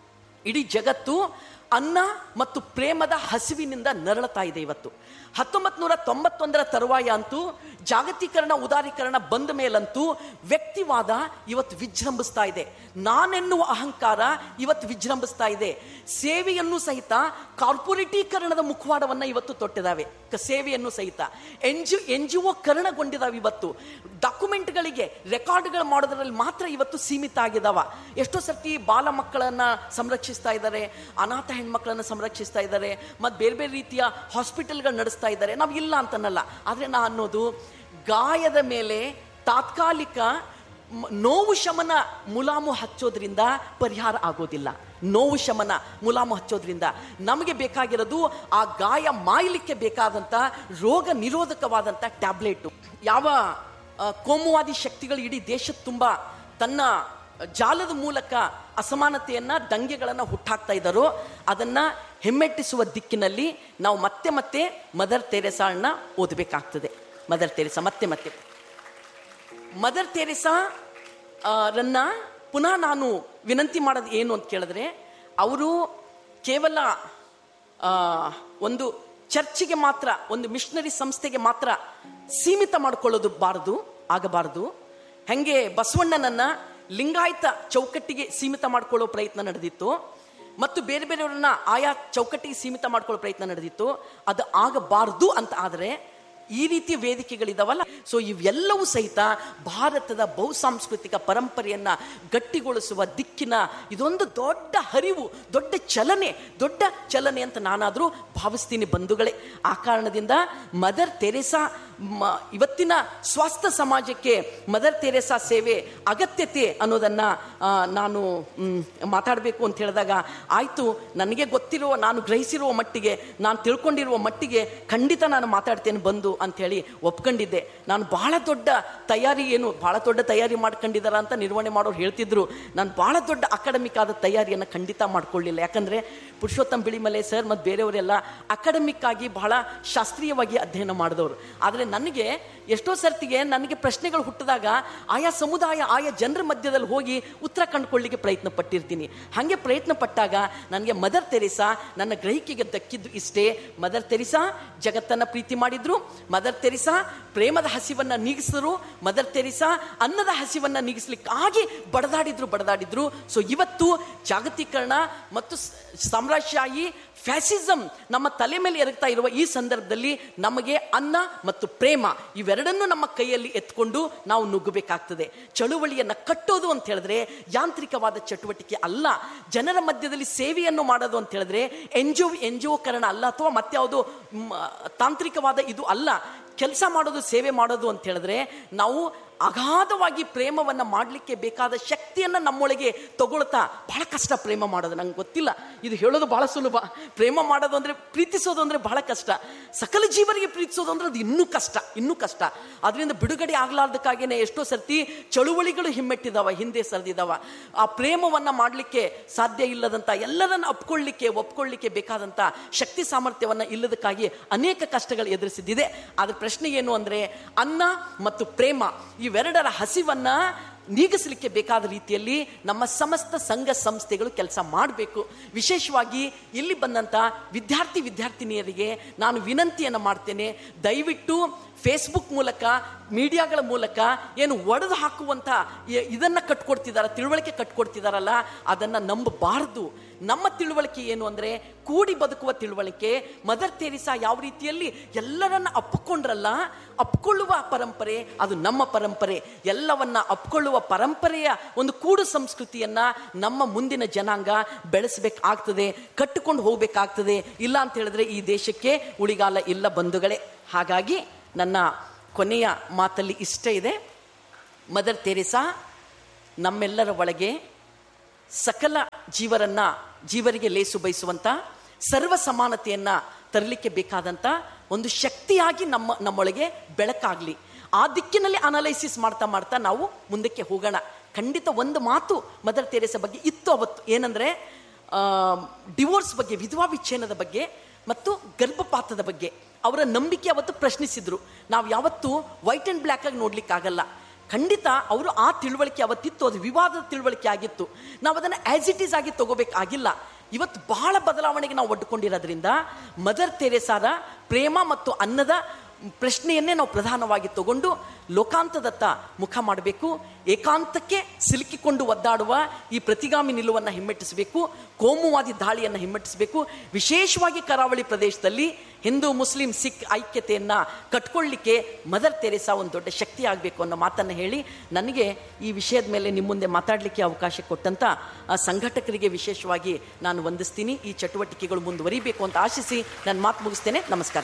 ಇಡೀ ಜಗತ್ತು ಅನ್ನ ಮತ್ತು ಪ್ರೇಮದ ಹಸಿವಿನಿಂದ ನರಳತಾ ಇದೆ ಇವತ್ತು ಹತ್ತೊಂಬತ್ ನೂರ ತೊಂಬತ್ತೊಂದರ ತರುವಾಯ ಅಂತೂ ಜಾಗತೀಕರಣ ಉದಾರೀಕರಣ ಬಂದ ಮೇಲಂತೂ ವ್ಯಕ್ತಿವಾದ ಇವತ್ತು ವಿಜೃಂಭಿಸ್ತಾ ಇದೆ ನಾನೆನ್ನುವ ಅಹಂಕಾರ ಇವತ್ತು ವಿಜೃಂಭಿಸ್ತಾ ಇದೆ ಸೇವೆಯನ್ನು ಸಹಿತ ಕಾರ್ಪೊರೇಟೀಕರಣದ ಮುಖವಾಡವನ್ನ ಇವತ್ತು ತೊಟ್ಟಿದಾವೆ ಕ- ಸೇವೆಯನ್ನು ಸಹಿತ N G N G O ಕರಣಗೊಂಡಿದಾವೆ ಇವತ್ತು ಡಾಕ್ಯುಮೆಂಟ್ಗಳಿಗೆ ರೆಕಾರ್ಡ್ಗಳು ಮಾಡೋದ್ರಲ್ಲಿ ಮಾತ್ರ ಇವತ್ತು ಸೀಮಿತ ಆಗಿದಾವ ಎಷ್ಟೋ ಸರ್ತಿ ಬಾಲ ಮಕ್ಕಳನ್ನ ಸಂರಕ್ಷಿಸ್ತಾ ಇದ್ದಾರೆ ಅನಾಥ ಹೆಣ್ಮಕ್ಳನ್ನ ಸಂರಕ್ಷಿಸ್ತಾ ಇದ್ದಾರೆ ಮತ್ತು ಬೇರೆ ಬೇರೆ ರೀತಿಯ ಹಾಸ್ಪಿಟಲ್ಗಳು ನಡೆಸ್ತಾ ಇದ್ದಾರೆ ನಾವು ಇಲ್ಲ ಅಂತನಲ್ಲ ಆದರೆ ನಾ ಅನ್ನೋದು ಗಾಯದ ಮೇಲೆ ತಾತ್ಕಾಲಿಕ ಮ- ನೋವು ಶಮನ ಮುಲಾಮು ಹಚ್ಚೋದ್ರಿಂದ ಪರಿಹಾರ ಆಗೋದಿಲ್ಲ ನೋವು ಶಮನ ಮುಲಾಮು ಹಚ್ಚೋದ್ರಿಂದ ನಮಗೆ ಬೇಕಾಗಿರೋದು ಆ ಗಾಯ ಮಾಯಲಿಕ್ಕೆ ಬೇಕಾದಂಥ ರೋಗ ನಿರೋಧಕವಾದಂಥ ಟ್ಯಾಬ್ಲೆಟು ಯಾವ ಆ, ಕೋಮುವಾದಿ ಶಕ್ತಿಗಳು ಇಡೀ ದೇಶದ ತುಂಬ ತನ್ನ ಜಾಲದ ಮೂಲಕ ಅಸಮಾನತೆಯನ್ನ ದಂಗೆಗಳನ್ನ ಹುಟ್ಟಾಕ್ತಾ ಇದ್ದಾರೋ ಅದನ್ನ ಹೆಮ್ಮೆಟ್ಟಿಸುವ ದಿಕ್ಕಿನಲ್ಲಿ ನಾವು ಮತ್ತೆ ಮತ್ತೆ ಮದರ್ ತೆರೆಸಾಳನ್ನ ಓದಬೇಕಾಗ್ತದೆ ಮದರ್ ತೆರೆಸಾ ಮತ್ತೆ ಮತ್ತೆ ಮದರ್ ತೆರೆಸಾ ಆ, ರನ್ನ ಪುನಃ ನಾನು ವಿನಂತಿ ಮಾಡೋದು ಏನು ಅಂತ ಕೇಳಿದ್ರೆ ಅವರು ಕೇವಲ ಆ, ಒಂದು ಚರ್ಚಿಗೆ ಮಾತ್ರ ಒಂದು ಮಿಷನರಿ ಸಂಸ್ಥೆಗೆ ಮಾತ್ರ ಸೀಮಿತ ಮಾಡಿಕೊಳ್ಳೋದು ಬಾರದು ಆಗಬಾರದು ಹೆಂಗೆ ಬಸವಣ್ಣನನ್ನ ಲಿಂಗಾಯತ ಚೌಕಟ್ಟಿಗೆ ಸೀಮಿತ ಮಾಡ್ಕೊಳ್ಳೋ ಪ್ರಯತ್ನ ನಡೆದಿತ್ತು ಮತ್ತು ಬೇರೆ ಬೇರೆಯವರನ್ನ ಆಯಾ ಚೌಕಟ್ಟಿಗೆ ಸೀಮಿತ ಮಾಡ್ಕೊಳ್ಳೋ ಪ್ರಯತ್ನ ನಡೆದಿತ್ತು ಅದು ಆಗಬಾರದು ಅಂತ ಆದರೆ ಈ ರೀತಿಯ ವೇದಿಕೆಗಳಿದಾವಲ್ಲ ಸೊ ಇವೆಲ್ಲವೂ ಸಹಿತ ಭಾರತದ ಬಹುಸಾಂಸ್ಕೃತಿಕ ಪರಂಪರೆಯನ್ನ ಗಟ್ಟಿಗೊಳಿಸುವ ದಿಕ್ಕಿನ ಇದೊಂದು ದೊಡ್ಡ ಹರಿವು ದೊಡ್ಡ ಚಲನೆ ದೊಡ್ಡ ಚಲನೆ ಅಂತ ನಾನಾದರೂ ಭಾವಿಸ್ತೀನಿ ಬಂಧುಗಳೇ ಆ ಕಾರಣದಿಂದ ಮದರ್ ತೆರೆಸಾ ಮ- ಇವತ್ತಿನ ಸ್ವಾಸ್ಥ್ಯ ಸಮಾಜಕ್ಕೆ ಮದರ್ ತೆರೆಸಾ ಸೇವೆ ಅಗತ್ಯತೆ ಅನ್ನೋದನ್ನ ಆ, ನಾನು ಮಾತಾಡಬೇಕು ಅಂತ ಹೇಳಿದಾಗ ಆಯ್ತು ನನಗೆ ಗೊತ್ತಿರುವ ನಾನು ಗ್ರಹಿಸಿರುವ ಮಟ್ಟಿಗೆ ನಾನು ತಿಳ್ಕೊಂಡಿರುವ ಮಟ್ಟಿಗೆ ಖಂಡಿತ ನಾನು ಮಾತಾಡ್ತೇನೆ ಬಂದು ಅಂತ ಹೇಳಿ ಒಪ್ಕೊಂಡಿದ್ದೆ ನಾನು ಬಹಳ ದೊಡ್ಡ ತಯಾರಿ ಏನು ಬಹಳ ದೊಡ್ಡ ತಯಾರಿ ಮಾಡ್ಕೊಂಡಿದ್ದಾರ ಅಂತ ನಿರ್ವಹಣೆ ಮಾಡೋರು ಹೇಳ್ತಿದ್ರು ನಾನು ಬಹಳ ದೊಡ್ಡ ಅಕಾಡೆಮಿಕ್ ಆದ ತಯಾರಿಯನ್ನು ಖಂಡಿತ ಮಾಡ್ಕೊಳ್ಳಿಲ್ಲ ಯಾಕಂದ್ರೆ ಪುರುಷೋತ್ತಮ್ ಬಿಳಿಮಲೆ ಸರ್ ಮತ್ತು ಬೇರೆಯವರೆಲ್ಲ ಅಕಾಡೆಮಿಕ್ ಆಗಿ ಬಹಳ ಶಾಸ್ತ್ರೀಯವಾಗಿ ಅಧ್ಯಯನ ಮಾಡಿದವರು ಆದರೆ ನನಗೆ ಎಷ್ಟೋ ಸರ್ತಿಗೆ ನನಗೆ ಪ್ರಶ್ನೆಗಳು ಹುಟ್ಟಿದಾಗ ಆಯಾ ಸಮುದಾಯ ಆಯಾ ಜನರ ಮಧ್ಯದಲ್ಲಿ ಹೋಗಿ ಉತ್ತರ ಕಂಡುಕೊಳ್ಳಿಕ್ಕೆ ಪ್ರಯತ್ನ ಪಟ್ಟಿರ್ತೀನಿ ಹಾಗೆ ಪ್ರಯತ್ನ ಪಟ್ಟಾಗ ನನಗೆ ಮದರ್ ತೆರಿಸಾ ನನ್ನ ಗ್ರಹಿಕೆಗೆ ದಕ್ಕಿದ್ದು ಇಷ್ಟೇ ಮದರ್ ತೆರಿಸಾ ಜಗತ್ತನ್ನ ಪ್ರೀತಿ ಮಾಡಿದ್ರು ಮದರ್ ತೆರಿಸಾ ಪ್ರೇಮದ ಹಸಿವನ್ನ ನೀಗಿಸಿದ್ರು ಮದರ್ ತೆರಿಸಾ ಅನ್ನದ ಹಸಿವನ್ನ ನೀಗಿಸ್ಲಿಕ್ಕಾಗಿ ಬಡದಾಡಿದ್ರು ಬಡದಾಡಿದ್ರು ಸೊ ಇವತ್ತು ಜಾಗತೀಕರಣ ಮತ್ತು ಸ- ಸಾಮ್ರಾಜ್ಯಶಾಹಿ ಫ್ಯಾಸಿಸಂ ನಮ್ಮ ತಲೆ ಮೇಲೆ ಎರಗ್ತಾ ಇರುವ ಈ ಸಂದರ್ಭದಲ್ಲಿ ನಮಗೆ ಅನ್ನ ಮತ್ತು ಪ್ರೇಮ ಇವೆರಡನ್ನೂ ನಮ್ಮ ಕೈಯಲ್ಲಿ ಎತ್ಕೊಂಡು ನಾವು ನುಗ್ಗಬೇಕಾಗ್ತದೆ ಚಳುವಳಿಯನ್ನ ಕಟ್ಟೋದು ಅಂತ ಹೇಳಿದ್ರೆ ಯಾಂತ್ರಿಕವಾದ ಚಟುವಟಿಕೆ ಅಲ್ಲ ಜನರ ಮಧ್ಯದಲ್ಲಿ ಸೇವೆಯನ್ನು ಮಾಡೋದು ಅಂತ ಹೇಳಿದ್ರೆ ಎನ್ ಜಿ ಎನ್ ಜಿ ಕರಣ ಅಲ್ಲ ಅಥವಾ ಮತ್ಯಾವುದು ಮ್, ತಾಂತ್ರಿಕವಾದ ಇದು ಅಲ್ಲ ಕೆಲಸ ಮಾಡೋದು ಸೇವೆ ಮಾಡೋದು ಅಂತ ಹೇಳಿದ್ರೆ ನಾವು ಅಗಾಧವಾಗಿ ಪ್ರೇಮವನ್ನ ಮಾಡಲಿಕ್ಕೆ ಬೇಕಾದ ಶಕ್ತಿಯನ್ನ ನಮ್ಮೊಳಗೆ ತಗೊಳ್ತಾ ಬಹಳ ಕಷ್ಟ ಪ್ರೇಮ ಮಾಡೋದು ನಂಗೆ ಗೊತ್ತಿಲ್ಲ ಇದು ಹೇಳೋದು ಬಹಳ ಸುಲಭ ಪ್ರೇಮ ಮಾಡೋದು ಅಂದ್ರೆ ಪ್ರೀತಿಸೋದು ಅಂದ್ರೆ ಬಹಳ ಕಷ್ಟ ಸಕಲ ಜೀವರಿಗೆ ಪ್ರೀತಿಸೋದು ಅಂದ್ರೆ ಅದು ಇನ್ನೂ ಕಷ್ಟ ಇನ್ನೂ ಕಷ್ಟ ಅದರಿಂದ ಬಿಡುಗಡೆ ಆಗ್ಲಾರ್ದಕ್ಕಾಗೇನೆ ಎಷ್ಟೋ ಸರ್ತಿ ಚಳುವಳಿಗಳು ಹಿಮ್ಮೆಟ್ಟಿದಾವ ಹಿಂದೆ ಸರಿದಿದಾವ ಆ ಪ್ರೇಮವನ್ನ ಮಾಡಲಿಕ್ಕೆ ಸಾಧ್ಯ ಇಲ್ಲದಂತ ಎಲ್ಲರನ್ನ ಅಪ್ಕೊಳ್ಳಿಕ್ಕೆ ಒಪ್ಕೊಳ್ಳಿಕ್ಕೆ ಬೇಕಾದಂತ ಶಕ್ತಿ ಸಾಮರ್ಥ್ಯವನ್ನ ಇಲ್ಲದಕ್ಕಾಗಿ ಅನೇಕ ಕಷ್ಟಗಳು ಎದುರಿಸಿದ್ದಿದೆ ಆದ್ರೆ ಪ್ರಶ್ನೆ ಏನು ಅಂದ್ರೆ ಅನ್ನ ಮತ್ತು ಪ್ರೇಮ ಇವೆರಡರ ಹಸಿವನ್ನ ನೀಗಿಸಲಿಕ್ಕೆ ಬೇಕಾದ ರೀತಿಯಲ್ಲಿ ನಮ್ಮ ಸಮಸ್ತ ಸಂಘ ಸಂಸ್ಥೆಗಳು ಕೆಲಸ ಮಾಡಬೇಕು ವಿಶೇಷವಾಗಿ ಇಲ್ಲಿ ಬಂದಂಥ ವಿದ್ಯಾರ್ಥಿ ವಿದ್ಯಾರ್ಥಿನಿಯರಿಗೆ ನಾನು ವಿನಂತಿಯನ್ನು ಮಾಡ್ತೇನೆ ದಯವಿಟ್ಟು ಫೇಸ್ಬುಕ್ ಮೂಲಕ ಮೀಡಿಯಾಗಳ ಮೂಲಕ ಏನು ಒಡೆದು ಹಾಕುವಂಥ ಇ- ಇದನ್ನ ಕಟ್ಕೊಡ್ತಿದಾರ ತಿಳುವಳಿಕೆ ಕಟ್ಕೊಡ್ತಿದಾರಲ್ಲ ಅದನ್ನು ನಂಬಬಾರದು ನಮ್ಮ ತಿಳುವಳಿಕೆ ಏನು ಅಂದರೆ ಕೂಡಿ ಬದುಕುವ ತಿಳುವಳಿಕೆ ಮದರ್ ತೆರಿಸಾ ಯಾವ ರೀತಿಯಲ್ಲಿ ಎಲ್ಲರನ್ನ ಅಪ್ಪಿಕೊಂಡ್ರಲ್ಲ ಅಪ್ಕೊಳ್ಳುವ ಪರಂಪರೆ ಅದು ನಮ್ಮ ಪರಂಪರೆ ಎಲ್ಲವನ್ನ ಅಪ್ಕೊಳ್ಳುವ ಪರಂಪರೆಯ ಒಂದು ಕೂಡು ಸಂಸ್ಕೃತಿಯನ್ನ ನಮ್ಮ ಮುಂದಿನ ಜನಾಂಗ ಬೆಳೆಸಬೇಕಾಗ್ತದೆ ಕಟ್ಟಿಕೊಂಡು ಹೋಗ್ಬೇಕಾಗ್ತದೆ ಇಲ್ಲ ಅಂತ ಹೇಳಿದ್ರೆ ಈ ದೇಶಕ್ಕೆ ಉಳಿಗಾಲ ಇಲ್ಲ ಬಂಧುಗಳೇ ಹಾಗಾಗಿ ನನ್ನ ಕೊನೆಯ ಮಾತಲ್ಲಿ ಇಷ್ಟ ಇದೆ ಮದರ್ ತೆರೇಸಾ ನಮ್ಮೆಲ್ಲರ ಒಳಗೆ ಸಕಲ ಜೀವರನ್ನ ಜೀವರಿಗೆ ಲೇಸು ಬಯಸುವಂತ ಸರ್ವ ಸಮಾನತೆಯನ್ನ ತರಲಿಕ್ಕೆ ಬೇಕಾದಂತ ಒಂದು ಶಕ್ತಿಯಾಗಿ ನಮ್ಮ ನಮ್ಮೊಳಗೆ ಬೆಳಕಾಗ್ಲಿ ಆ ದಿಕ್ಕಿನಲ್ಲಿ ಅನಲೈಸಿಸ್ ಮಾಡ್ತಾ ಮಾಡ್ತಾ ನಾವು ಮುಂದಕ್ಕೆ ಹೋಗೋಣ ಖಂಡಿತ ಒಂದು ಮಾತು ಮದರ್ ತೆರೇಸ ಬಗ್ಗೆ ಇತ್ತು ಅವತ್ತು ಏನಂದ್ರೆ ಡಿವೋರ್ಸ್ ಬಗ್ಗೆ ವಿಧವಾ ವಿಚ್ಛೇದನದ ಬಗ್ಗೆ ಮತ್ತು ಗರ್ಭಪಾತದ ಬಗ್ಗೆ ಅವರ ನಂಬಿಕೆ ಅವತ್ತು ಪ್ರಶ್ನಿಸಿದ್ರು ನಾವು ಯಾವತ್ತೂ ವೈಟ್ ಅಂಡ್ ಬ್ಲ್ಯಾಕ್ ಆಗಿ ನೋಡ್ಲಿಕ್ಕಾಗಲ್ಲ ಖಂಡಿತ ಅವರು ಆ ತಿಳುವಳಿಕೆ ಅವತ್ತಿತ್ತು ಅದು ವಿವಾದದ ತಿಳುವಳಿಕೆ ಆಗಿತ್ತು ನಾವು ಅದನ್ನು ಆಸ್ ಇಟ್ ಈಸ್ ಆಗಿ ತಗೋಬೇಕಾಗಿಲ್ಲ ಇವತ್ತು ಬಹಳ ಬದಲಾವಣೆಗೆ ನಾವು ಒಡ್ಕೊಂಡಿರೋದ್ರಿಂದ ಮದರ್ ತೆರೇಸಾರ ಪ್ರೇಮ ಮತ್ತು ಅನ್ನದ ಪ್ರಶ್ನೆಯನ್ನೇ ನಾವು ಪ್ರಧಾನವಾಗಿ ತಗೊಂಡು ಲೋಕಾಂತದತ್ತ ಮುಖ ಮಾಡಬೇಕು ಏಕಾಂತಕ್ಕೆ ಸಿಲುಕಿಕೊಂಡು ಒದ್ದಾಡುವ ಈ ಪ್ರತಿಗಾಮಿ ನಿಲುವನ್ನು ಹಿಮ್ಮೆಟ್ಟಿಸಬೇಕು ಕೋಮುವಾದಿ ದಾಳಿಯನ್ನು ಹಿಮ್ಮೆಟ್ಟಿಸಬೇಕು ವಿಶೇಷವಾಗಿ ಕರಾವಳಿ ಪ್ರದೇಶದಲ್ಲಿ ಹಿಂದೂ ಮುಸ್ಲಿಂ ಸಿಖ್ ಐಕ್ಯತೆಯನ್ನ ಕಟ್ಕೊಳ್ಳಿಕ್ಕೆ ಮದರ್ ತೆರೇಸಾ ಒಂದು ದೊಡ್ಡ ಶಕ್ತಿ ಆಗಬೇಕು ಅನ್ನೋ ಮಾತನ್ನು ಹೇಳಿ ನನಗೆ ಈ ವಿಷಯದ ಮೇಲೆ ನಿಮ್ಮ ಮುಂದೆ ಮಾತಾಡಲಿಕ್ಕೆ ಅವಕಾಶ ಕೊಟ್ಟಂತ ಆ ಸಂಘಟಕರಿಗೆ ವಿಶೇಷವಾಗಿ ನಾನು ವಂದಿಸ್ತೀನಿ ಈ ಚಟುವಟಿಕೆಗಳು ಮುಂದುವರಿಬೇಕು ಅಂತ ಆಶಿಸಿ ನಾನು ಮಾತು ಮುಗಿಸ್ತೇನೆ ನಮಸ್ಕಾರ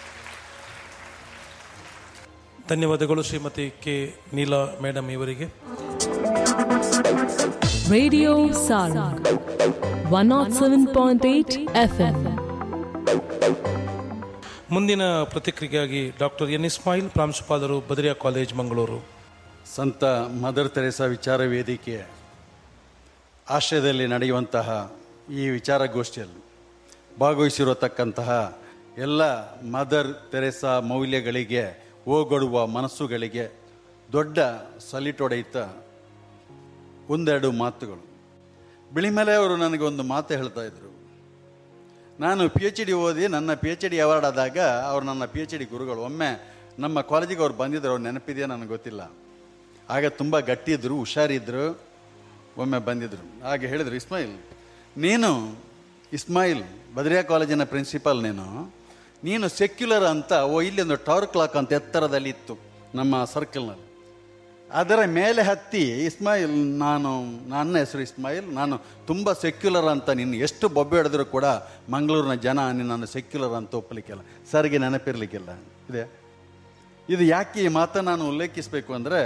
ಧನ್ಯವಾದಗಳು ಶ್ರೀಮತಿ ಕೆ ನೀಲಾ ಮೇಡಮ್ ಇವರಿಗೆ Radio Sarang 107.8 FM. ಮುಂದಿನ ಪ್ರತಿಕ್ರಿಯೆಗಾಗಿ ಡಾಕ್ಟರ್ ಎನ್ ಇಸ್ಮಾಯಿಲ್ ಪ್ರಾಂಶುಪಾಲರು ಬದರಿಯಾ ಕಾಲೇಜ್ ಮಂಗಳೂರು ಸಂತ ಮದರ್ ತೆರೇಸಾ ವಿಚಾರ ವೇದಿಕೆಯ ಆಶ್ರಯದಲ್ಲಿ ನಡೆಯುವಂತಹ ಈ ವಿಚಾರಗೋಷ್ಠಿಯಲ್ಲಿ ಭಾಗವಹಿಸಿರತಕ್ಕಂತಹ ಎಲ್ಲ ಮದರ್ ತೆರೇಸಾ ಮೌಲ್ಯಗಳಿಗೆ ಓಗೊಡುವ ಮನಸ್ಸುಗಳಿಗೆ ದೊಡ್ಡ ಸಲಿಟೊಡೆಯುತ್ತ ಒಂದೆರಡು ಮಾತುಗಳು ಬಿಳಿಮಲೆ ಅವರು ನನಗೆ ಒಂದು ಮಾತು ಹೇಳ್ತಾ ಇದ್ರು ನಾನು ಪಿ ಎಚ್ ಡಿ ಓದಿ ನನ್ನ ಪಿ ಎಚ್ ಡಿ ಅವಾರ್ಡ್ ಆದಾಗ ಅವ್ರು ನನ್ನ ಪಿ ಎಚ್ ಡಿ ಗುರುಗಳು ಒಮ್ಮೆ ನಮ್ಮ ಕಾಲೇಜಿಗೆ ಅವ್ರು ಬಂದಿದ್ರು ಅವ್ರು ನೆನಪಿದೆಯಾ ನನಗೆ ಗೊತ್ತಿಲ್ಲ ಆಗ ತುಂಬ ಗಟ್ಟಿದ್ರು ಹುಷಾರಿದ್ರು ಒಮ್ಮೆ ಬಂದಿದ್ರು ಹಾಗೆ ಹೇಳಿದ್ರು ಇಸ್ಮಾಯಿಲ್ ನೀನು ಇಸ್ಮಾಯಿಲ್ ಬದ್ರಿಯಾ ಕಾಲೇಜಿನ ಪ್ರಿನ್ಸಿಪಾಲ್ ನೀನು ನೀನು ಸೆಕ್ಯುಲರ್ ಅಂತ ಓ ಇಲ್ಲಿ ಒಂದು ಟವರ್ ಕ್ಲಾಕ್ ಅಂತ ಎತ್ತರದಲ್ಲಿ ಇತ್ತು ನಮ್ಮ ಸರ್ಕಲ್ನಲ್ಲಿ ಅದರ ಮೇಲೆ ಹತ್ತಿ ಇಸ್ಮಾಯಿಲ್ ನಾನು ನನ್ನ ಹೆಸರು ಇಸ್ಮಾಯಿಲ್ ನಾನು ತುಂಬ ಸೆಕ್ಯುಲರ್ ಅಂತ ನೀನು ಎಷ್ಟು ಬೊಬ್ಬೆ ಹಿಡಿದ್ರು ಕೂಡ ಮಂಗಳೂರಿನ ಜನ ನಿನ್ನನ್ನು ಸೆಕ್ಯುಲರ್ ಅಂತ ಒಪ್ಪಲಿಕ್ಕಿಲ್ಲ ಸರ್ಗೆ ನೆನಪಿರ್ಲಿಕ್ಕಿಲ್ಲ ಇದೆ ಇದು ಯಾಕೆ ಈ ಮಾತನ್ನು ನಾನು ಉಲ್ಲೇಖಿಸಬೇಕು ಅಂದರೆ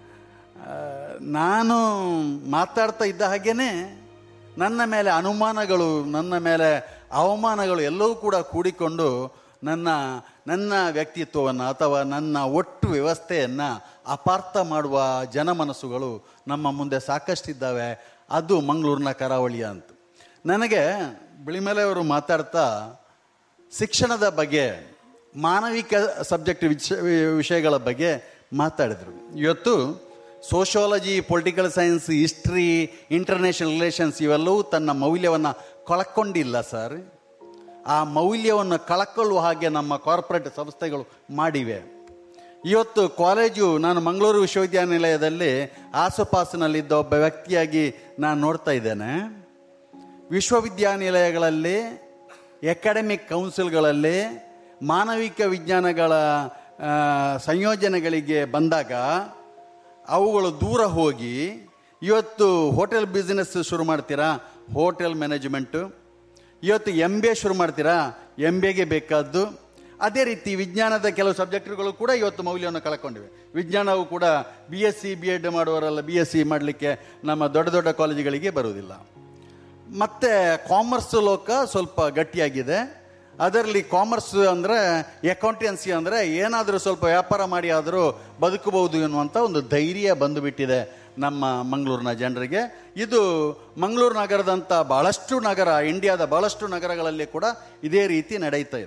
ನಾನು ಮಾತಾಡ್ತಾ ಇದ್ದ ಹಾಗೇನೆ ನನ್ನ ಮೇಲೆ ಅನುಮಾನಗಳು ನನ್ನ ಮೇಲೆ ಅವಮಾನಗಳು ಎಲ್ಲವೂ ಕೂಡ ಕೂಡಿಕೊಂಡು ನನ್ನ ನನ್ನ ವ್ಯಕ್ತಿತ್ವವನ್ನು ಅಥವಾ ನನ್ನ ಒಟ್ಟು ವ್ಯವಸ್ಥೆಯನ್ನು ಅಪಾರ್ಥ ಮಾಡುವ ಜನಮನಸ್ಸುಗಳು ನಮ್ಮ ಮುಂದೆ ಸಾಕಷ್ಟಿದ್ದಾವೆ ಅದು ಮಂಗಳೂರಿನ ಕರಾವಳಿಯ ಅಂತ ನನಗೆ ಬಿಳಿಮಲೆ ಅವರು ಮಾತಾಡ್ತಾ ಶಿಕ್ಷಣದ ಬಗ್ಗೆ ಮಾನವಿಕ ಸಬ್ಜೆಕ್ಟ್ ವಿಷ ವಿಷಯಗಳ ಬಗ್ಗೆ ಮಾತಾಡಿದರು ಇವತ್ತು sociology political science history international relations ಇವೆಲ್ಲವೂ ತನ್ನ ಮೌಲ್ಯವನ್ನು ಕಳ್ಕೊಂಡಿಲ್ಲ ಸರ್ ಆ ಮೌಲ್ಯವನ್ನು ಕಳ್ಕೊಳ್ಳುವ ಹಾಗೆ ನಮ್ಮ ಕಾರ್ಪೊರೇಟ್ ಸಂಸ್ಥೆಗಳು ಮಾಡಿವೆ ಇವತ್ತು ಕಾಲೇಜು ನಾನು ಮಂಗಳೂರು ವಿಶ್ವವಿದ್ಯಾನಿಲಯದಲ್ಲಿ ಆಸುಪಾಸಿನಲ್ಲಿದ್ದ ಒಬ್ಬ ವ್ಯಕ್ತಿಯಾಗಿ ನಾನು ನೋಡ್ತಾ ಇದ್ದೇನೆ ವಿಶ್ವವಿದ್ಯಾನಿಲಯಗಳಲ್ಲಿ ಎಕಾಡೆಮಿಕ್ ಕೌನ್ಸಿಲ್ಗಳಲ್ಲಿ ಮಾನವಿಕ ವಿಜ್ಞಾನಗಳ ಆ, ಸಂಯೋಜನೆಗಳಿಗೆ ಬಂದಾಗ ಅವುಗಳು ದೂರ ಹೋಗಿ ಇವತ್ತು ಹೋಟೆಲ್ ಬಿಸ್ನೆಸ್ ಶುರು ಮಾಡ್ತೀರಾ ಹೋಟೆಲ್ ಮ್ಯಾನೇಜ್ಮೆಂಟು ಇವತ್ತು ಎಮ್ ಬಿ ಎ ಶುರು ಮಾಡ್ತೀರಾ ಎಮ್ ಬಿ ಎಗೆ ಬೇಕಾದ್ದು ಅದೇ ರೀತಿ ವಿಜ್ಞಾನದ ಕೆಲವು ಸಬ್ಜೆಕ್ಟ್ಗಳು ಕೂಡ ಇವತ್ತು ಮೌಲ್ಯವನ್ನು ಕಳ್ಕೊಂಡಿವೆ ವಿಜ್ಞಾನವು ಕೂಡ B S C B Ed ಮಾಡುವವರೆಲ್ಲ ಬಿ ಎಸ್ ಸಿ ಮಾಡಲಿಕ್ಕೆ ನಮ್ಮ ದೊಡ್ಡ ದೊಡ್ಡ ಕಾಲೇಜುಗಳಿಗೆ ಬರುವುದಿಲ್ಲ ಮತ್ತು ಕಾಮರ್ಸ್ ಲೋಕ ಸ್ವಲ್ಪ ಗಟ್ಟಿಯಾಗಿದೆ ಅದರಲ್ಲಿ ಕಾಮರ್ಸ್ ಅಂದರೆ ಅಕೌಂಟೆನ್ಸಿ ಅಂದರೆ ಏನಾದರೂ ಸ್ವಲ್ಪ ವ್ಯಾಪಾರ ಮಾಡಿ ಆದರೂ ಬದುಕಬಹುದು ಎನ್ನುವಂಥ ಒಂದು ಧೈರ್ಯ ಬಂದುಬಿಟ್ಟಿದೆ ನಮ್ಮ ಮಂಗಳೂರಿನ ಜನರಿಗೆ ಇದು ಮಂಗಳೂರು ನಗರದಂಥ ಭಾಳಷ್ಟು ನಗರ ಇಂಡಿಯಾದ ಭಾಳಷ್ಟು ನಗರಗಳಲ್ಲಿ ಕೂಡ ಇದೇ ರೀತಿ ನಡೀತಾ ಇದೆ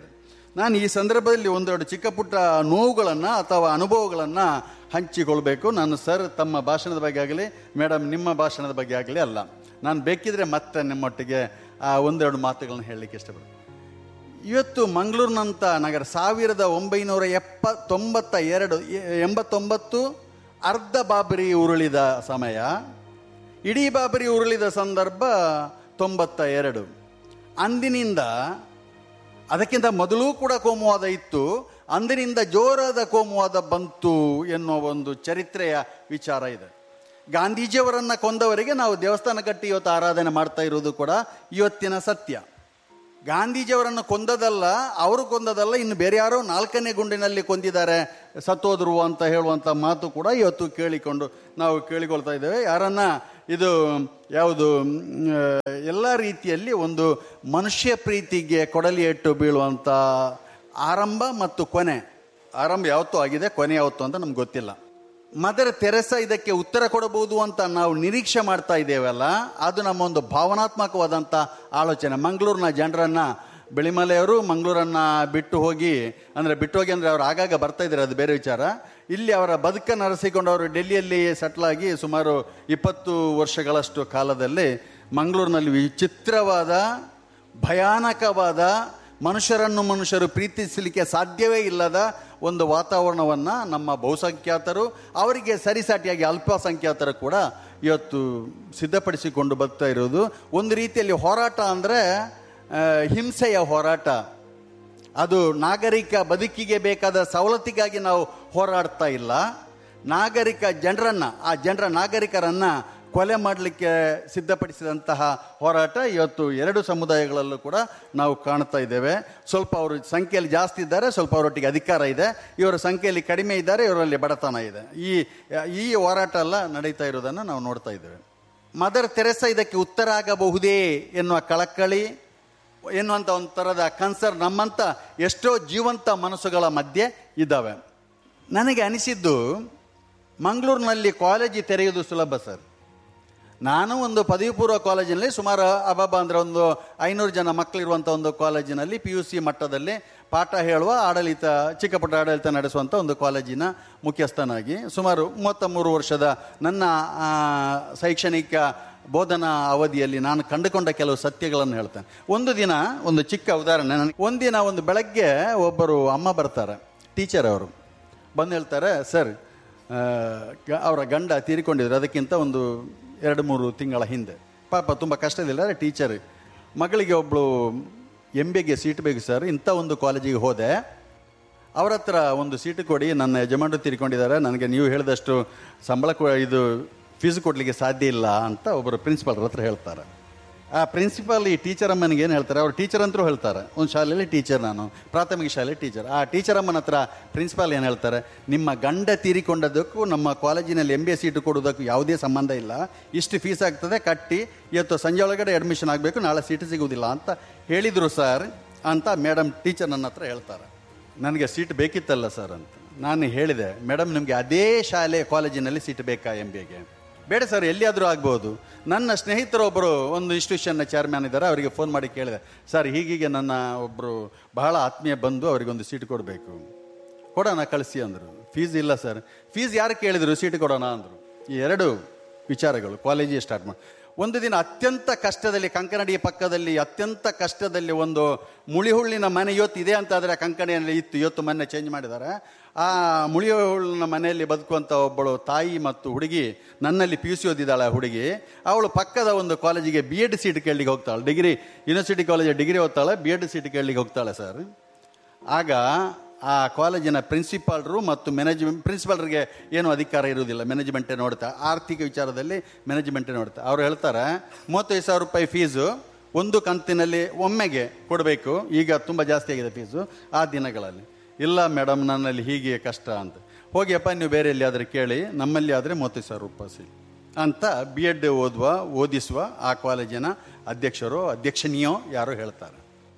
ನಾನು ಈ ಸಂದರ್ಭದಲ್ಲಿ ಒಂದೆರಡು ಚಿಕ್ಕ ಪುಟ್ಟ ನೋವುಗಳನ್ನು ಅಥವಾ ಅನುಭವಗಳನ್ನು ಹಂಚಿಕೊಳ್ಬೇಕು ನಾನು ಸರ್ ತಮ್ಮ ಭಾಷಣದ ಬಗ್ಗೆ ಆಗಲಿ ಮೇಡಮ್ ನಿಮ್ಮ ಭಾಷಣದ ಬಗ್ಗೆ ಆಗಲಿ ಅಲ್ಲ ನಾನು ಬೇಕಿದ್ರೆ ಮತ್ತೆ ನಿಮ್ಮೊಟ್ಟಿಗೆ ಆ ಒಂದೆರಡು ಮಾತುಗಳನ್ನು ಹೇಳಲಿಕ್ಕೆ ಇಷ್ಟಪಡ್ತೀನಿ ಇವತ್ತು ಮಂಗಳೂರಿನಂಥ ನಗರ ಸಾವಿರದ ಒಂಬೈನೂರ ಎಪ್ಪ ತೊಂಬತ್ತ ಎರಡು ಎ- ಎಂಬತ್ತೊಂಬತ್ತು ಅರ್ಧ ಬಾಬರಿ ಉರುಳಿದ ಸಮಯ ಇಡೀ ಬಾಬರಿ ಉರುಳಿದ ಸಂದರ್ಭ ತೊಂಬತ್ತ ಎರಡು ಅಂದಿನಿಂದ ಅದಕ್ಕಿಂತ ಮೊದಲೂ ಕೂಡ ಕೋಮುವಾದ ಇತ್ತು ಅಂದಿನಿಂದ ಜೋರಾದ ಕೋಮುವಾದ ಬಂತು ಎನ್ನುವ ಒಂದು ಚರಿತ್ರೆಯ ವಿಚಾರ ಇದೆ ಗಾಂಧೀಜಿಯವರನ್ನ ಕೊಂದವರಿಗೆ ನಾವು ದೇವಸ್ಥಾನ ಕಟ್ಟಿ ಇವತ್ತು ಆರಾಧನೆ ಮಾಡ್ತಾ ಇರುವುದು ಕೂಡ ಇವತ್ತಿನ ಸತ್ಯ ಗಾಂಧೀಜಿಯವರನ್ನು ಕೊಂದದಲ್ಲ ಅವರು ಕೊಂದದಲ್ಲ ಇನ್ನು ಬೇರೆ ಯಾರೋ ನಾಲ್ಕನೇ ಗುಂಡಿನಲ್ಲಿ ಕೊಂದಿದ್ದಾರೆ ಸತ್ತೋದ್ರು ಅಂತ ಹೇಳುವಂಥ ಮಾತು ಕೂಡ ಇವತ್ತು ಕೇಳಿಕೊಂಡು ನಾವು ಕೇಳಿಕೊಳ್ತಾ ಇದ್ದೇವೆ ಯಾರನ್ನ ಇದು ಯಾವುದು ಎಲ್ಲ ರೀತಿಯಲ್ಲಿ ಒಂದು ಮನುಷ್ಯ ಪ್ರೀತಿಗೆ ಕೊಡಲಿ ಎಟ್ಟು ಬೀಳುವಂಥ ಆರಂಭ ಮತ್ತು ಕೊನೆ ಆರಂಭ ಯಾವತ್ತೂ ಆಗಿದೆ ಕೊನೆ ಯಾವತ್ತು ಅಂತ ನಮ್ಗೆ ಗೊತ್ತಿಲ್ಲ ಮದರ್ ತೆರೆಸ ಇದಕ್ಕೆ ಉತ್ತರ ಕೊಡಬಹುದು ಅಂತ ನಾವು ನಿರೀಕ್ಷೆ ಮಾಡ್ತಾ ಇದ್ದೇವಲ್ಲ ಅದು ನಮ್ಮ ಒಂದು ಭಾವನಾತ್ಮಕವಾದಂಥ ಆಲೋಚನೆ ಮಂಗಳೂರಿನ ಜನರನ್ನ ಬೆಳಿಮಲೆಯವರು ಮಂಗಳೂರನ್ನ ಬಿಟ್ಟು ಹೋಗಿ ಅಂದರೆ ಬಿಟ್ಟು ಹೋಗಿ ಅಂದರೆ ಅವ್ರು ಆಗಾಗ ಬರ್ತಾ ಇದ್ದಾರೆ ಅದು ಬೇರೆ ವಿಚಾರ ಇಲ್ಲಿ ಅವರ ಬದುಕನ್ನು ಅರಸಿಕೊಂಡು ಅವರು ಡೆಲ್ಲಿಯಲ್ಲಿ ಸೆಟ್ಲ್ ಆಗಿ ಸುಮಾರು ಇಪ್ಪತ್ತು ವರ್ಷಗಳಷ್ಟು ಕಾಲದಲ್ಲಿ ಮಂಗಳೂರಿನಲ್ಲಿ ವಿಚಿತ್ರವಾದ ಭಯಾನಕವಾದ ಮನುಷ್ಯರನ್ನು ಮನುಷ್ಯರು ಪ್ರೀತಿಸಲಿಕ್ಕೆ ಸಾಧ್ಯವೇ ಇಲ್ಲದ ಒಂದು ವಾತಾವರಣವನ್ನು ನಮ್ಮ ಬಹುಸಂಖ್ಯಾತರು ಅವರಿಗೆ ಸರಿಸಾಟಿಯಾಗಿ ಅಲ್ಪಸಂಖ್ಯಾತರು ಕೂಡ ಇವತ್ತು ಸಿದ್ಧಪಡಿಸಿಕೊಂಡು ಬರ್ತಾ ಇರೋದು ಒಂದು ರೀತಿಯಲ್ಲಿ ಹೋರಾಟ ಅಂದರೆ ಹಿಂಸೆಯ ಹೋರಾಟ ಅದು ನಾಗರಿಕ ಬದುಕಿಗೆ ಬೇಕಾದ ಸವಲತ್ತಿಗಾಗಿ ನಾವು ಹೋರಾಡ್ತಾ ಇಲ್ಲ ನಾಗರಿಕ ಜನರನ್ನ ಆ ಜನರ ನಾಗರಿಕರನ್ನ ಕೊಲೆ ಮಾಡಲಿಕ್ಕೆ ಸಿದ್ಧಪಡಿಸಿದಂತಹ ಹೋರಾಟ ಇವತ್ತು ಎರಡು ಸಮುದಾಯಗಳಲ್ಲೂ ಕೂಡ ನಾವು ಕಾಣ್ತಾ ಇದ್ದೇವೆ ಸ್ವಲ್ಪ ಅವರು ಸಂಖ್ಯೆಯಲ್ಲಿ ಜಾಸ್ತಿ ಇದ್ದಾರೆ ಸ್ವಲ್ಪ ಅವರೊಟ್ಟಿಗೆ ಅಧಿಕಾರ ಇದೆ ಇವರ ಸಂಖ್ಯೆಯಲ್ಲಿ ಕಡಿಮೆ ಇದ್ದಾರೆ ಇವರಲ್ಲಿ ಬಡತನ ಇದೆ ಈ ಈ ಹೋರಾಟ ಎಲ್ಲ ನಡೀತಾ ಇರೋದನ್ನು ನಾವು ನೋಡ್ತಾ ಇದ್ದೇವೆ ಮದರ್ ತೆರೆಸ ಇದಕ್ಕೆ ಉತ್ತರ ಆಗಬಹುದೇ ಎನ್ನುವ ಕಳಕಳಿ ಎನ್ನುವಂಥ ಒಂದು ಥರದ ಕನ್ಸರ್ ನಮ್ಮಂಥ ಎಷ್ಟೋ ಜೀವಂತ ಮನಸ್ಸುಗಳ ಮಧ್ಯೆ ಇದ್ದಾವೆ ನನಗೆ ಅನಿಸಿದ್ದು ಮಂಗಳೂರಿನಲ್ಲಿ ಕಾಲೇಜು ತೆರೆಯುವುದು ಸುಲಭ ಸರ್ ನಾನು ಒಂದು ಪದವಿ ಪೂರ್ವ ಕಾಲೇಜಿನಲ್ಲಿ ಸುಮಾರು ಅಬಾಬ ಅಂದರೆ ಒಂದು ಐನೂರು ಜನ ಮಕ್ಕಳಿರುವಂಥ ಒಂದು ಕಾಲೇಜಿನಲ್ಲಿ ಪಿ ಯು ಸಿ ಮಟ್ಟದಲ್ಲಿ ಪಾಠ ಹೇಳುವ ಆಡಳಿತ ಚಿಕ್ಕ ಪುಟ್ಟ ಆಡಳಿತ ನಡೆಸುವಂಥ ಒಂದು ಕಾಲೇಜಿನ ಮುಖ್ಯಸ್ಥನಾಗಿ ಸುಮಾರು ಮೂವತ್ತ ಮೂರು ವರ್ಷದ ನನ್ನ ಆ, ಶೈಕ್ಷಣಿಕ ಬೋಧನಾ ಅವಧಿಯಲ್ಲಿ ನಾನು ಕಂಡುಕೊಂಡ ಕೆಲವು ಸತ್ಯಗಳನ್ನು ಹೇಳ್ತೇನೆ ಒಂದು ದಿನ ಒಂದು ಚಿಕ್ಕ ಉದಾಹರಣೆ ನನಗೆ ಒಂದಿನ ಒಂದು ಬೆಳಗ್ಗೆ ಒಬ್ಬರು ಅಮ್ಮ ಬರ್ತಾರೆ ಟೀಚರ್ ಅವರು ಬಂದು ಹೇಳ್ತಾರೆ ಸರ್ ಆ, ಗ- ಅವರ ಗಂಡ ತೀರಿಕೊಂಡಿದ್ರು ಅದಕ್ಕಿಂತ ಒಂದು ಎರಡು ಮೂರು ತಿಂಗಳ ಹಿಂದೆ ಪಾಪ ತುಂಬ ಕಷ್ಟದಿಲ್ಲ ಟೀಚರ್ ಮಗಳಿಗೆ ಒಬ್ಬಳು ಎಮ್ ಬಿಗೆ ಸೀಟ್ ಬೇಕು ಸರ್ ಇಂಥ ಒಂದು ಕಾಲೇಜಿಗೆ ಹೋದೆ ಅವ್ರ ಹತ್ರ ಒಂದು ಸೀಟು ಕೊಡಿ ನನ್ನ ಯಜಮಾನರು ತೀರಿಕೊಂಡಿದ್ದಾರೆ ನನಗೆ ನೀವು ಹೇಳಿದಷ್ಟು ಸಂಬಳ ಕೊ ಇದು ಫೀಸ್ ಕೊಡಲಿಕ್ಕೆ ಸಾಧ್ಯ ಇಲ್ಲ ಅಂತ ಒಬ್ಬರು ಪ್ರಿನ್ಸಿಪಾಲ್ ಹತ್ರ ಹೇಳ್ತಾರೆ ಆ ಪ್ರಿನ್ಸಿಪಾಲ್ ಈ ಟೀಚರ್ ಅಮ್ಮನಿಗೆ ಏನು ಹೇಳ್ತಾರೆ ಅವ್ರು ಟೀಚರ್ ಅಂತರೂ ಹೇಳ್ತಾರೆ ಒಂದು ಶಾಲೆಯಲ್ಲಿ ಟೀಚರ್ ನಾನು ಪ್ರಾಥಮಿಕ ಶಾಲೆ ಟೀಚರ್ ಆ ಟೀಚರ್ ಅಮ್ಮನ ಹತ್ರ ಪ್ರಿನ್ಸಿಪಾಲ್ ಏನು ಹೇಳ್ತಾರೆ ನಿಮ್ಮ ಗಂಡ ತೀರಿಕೊಂಡದಕ್ಕೂ ನಮ್ಮ ಕಾಲೇಜಿನಲ್ಲಿ ಎಂ ಬಿ ಎ ಸೀಟು ಕೊಡೋದಕ್ಕೂ ಯಾವುದೇ ಸಂಬಂಧ ಇಲ್ಲ ಇಷ್ಟು ಫೀಸ್ ಆಗ್ತದೆ ಕಟ್ಟಿ ಇವತ್ತು ಸಂಜೆ ಒಳಗಡೆ ಅಡ್ಮಿಷನ್ ಆಗಬೇಕು ನಾಳೆ ಸೀಟು ಸಿಗುವುದಿಲ್ಲ ಅಂತ ಹೇಳಿದರು ಸರ್ ಅಂತ ಮೇಡಮ್ ಟೀಚರ್ ನನ್ನ ಹತ್ರ ಹೇಳ್ತಾರೆ ನನಗೆ ಸೀಟ್ ಬೇಕಿತ್ತಲ್ಲ ಸರ್ ಅಂತ ನಾನು ಹೇಳಿದೆ ಮೇಡಮ್ ನಿಮಗೆ ಅದೇ ಶಾಲೆ ಕಾಲೇಜಿನಲ್ಲಿ ಸೀಟ್ ಬೇಕಾ ಎಂ ಬಿ ಎಗೆ ಬೇಡ ಸರ್ ಎಲ್ಲಿಯಾದರೂ ಆಗ್ಬೋದು ನನ್ನ ಸ್ನೇಹಿತರೊಬ್ಬರು ಒಂದು ಇನ್ಸ್ಟಿಟ್ಯೂಷನ್ನ ಚೇರ್ಮ್ಯಾನ್ ಇದ್ದಾರೆ ಅವರಿಗೆ ಫೋನ್ ಮಾಡಿ ಕೇಳಿದೆ ಸರ್ ಹೀಗೀಗೆ ನನ್ನ ಒಬ್ಬರು ಬಹಳ ಆತ್ಮೀಯ ಬಂದು ಅವರಿಗೊಂದು ಸೀಟ್ ಕೊಡಬೇಕು ಕೊಡೋಣ ಕಳಿಸಿ ಅಂದರು ಫೀಸ್ ಇಲ್ಲ ಸರ್ ಫೀಸ್ ಯಾರು ಕೇಳಿದ್ರು ಸೀಟ್ ಕೊಡೋಣ ಅಂದರು ಈ ಎರಡು ವಿಚಾರಗಳು ಕಾಲೇಜಿಗೆ ಸ್ಟಾರ್ಟ್ ಮಾಡಿ ಒಂದು ದಿನ ಅತ್ಯಂತ ಕಷ್ಟದಲ್ಲಿ ಕಂಕನಡಿಯ ಪಕ್ಕದಲ್ಲಿ ಅತ್ಯಂತ ಕಷ್ಟದಲ್ಲಿ ಒಂದು ಮುಳಿಹುಳ್ಳಿನ ಮನೆ ಇವತ್ತು ಇದೆ ಅಂತ ಆದರೆ ಕಂಕಣಿಯಲ್ಲಿ ಇತ್ತು ಇವತ್ತು ಮೊನ್ನೆ ಚೇಂಜ್ ಮಾಡಿದ್ದಾರೆ ಆ ಮುಳಿಹುಳ್ಳಿನ ಮನೆಯಲ್ಲಿ ಬದುಕುವಂಥ ಒಬ್ಬಳು ತಾಯಿ ಮತ್ತು ಹುಡುಗಿ ನನ್ನಲ್ಲಿ ಪಿ ಯು ಸಿ ಓದಿದ್ದಾಳೆ ಆ ಹುಡುಗಿ ಅವಳು ಪಕ್ಕದ ಒಂದು ಕಾಲೇಜಿಗೆ ಬಿ ಎಡ್ ಸೀಟ್ ಕೇಳಲಿಕ್ಕೆ ಹೋಗ್ತಾಳೆ ಡಿಗ್ರಿ ಯೂನಿವರ್ಸಿಟಿ ಕಾಲೇಜ್ ಡಿಗ್ರಿ ಓದ್ತಾಳೆ ಬಿ ಎಡ್ ಸೀಟ್ ಕೇಳಲಿಕ್ಕೆ ಹೋಗ್ತಾಳೆ ಸರ್ ಆಗ ಆ ಕಾಲೇಜಿನ ಪ್ರಿನ್ಸಿಪಾಲ್ರು ಮತ್ತು ಮ್ಯಾನೇಜ್ಮೆಂಟ್ ಪ್ರಿನ್ಸಿಪಾಲ್ರಿಗೆ ಏನು ಅಧಿಕಾರ ಇರುವುದಿಲ್ಲ ಮ್ಯಾನೇಜ್ಮೆಂಟೇ ನೋಡ್ತಾ ಆರ್ಥಿಕ ವಿಚಾರದಲ್ಲಿ ಮ್ಯಾನೇಜ್ಮೆಂಟೇ ನೋಡ್ತಾ ಅವ್ರು ಹೇಳ್ತಾರೆ ಮೂವತ್ತೈದು ಸಾವಿರ ರೂಪಾಯಿ ಫೀಸು ಒಂದು ಕಂತಿನಲ್ಲಿ ಒಮ್ಮೆಗೆ ಕೊಡಬೇಕು ಈಗ ತುಂಬ ಜಾಸ್ತಿ ಆಗಿದೆ ಫೀಸು ಆ ದಿನಗಳಲ್ಲಿ ಇಲ್ಲ ಮೇಡಮ್ ನನ್ನಲ್ಲಿ ಹೀಗೆ ಕಷ್ಟ ಅಂತ ಹೋಗಿಯಪ್ಪ ನೀವು ಬೇರೆ ಎಲ್ಲಿಯಾದರೂ ಕೇಳಿ ನಮ್ಮಲ್ಲಿ ಆದರೆ ಮೂವತ್ತೈದು ಸಾವಿರ ರೂಪಾಯಿ ಸಿಗು ಅಂತ ಬಿ ಎಡ್ ಓದುವ ಓದಿಸುವ ಆ ಕಾಲೇಜಿನ ಅಧ್ಯಕ್ಷರು ಅಧ್ಯಕ್ಷನಿಯೋ ಯಾರೋ ಹೇಳ್ತಾರೆ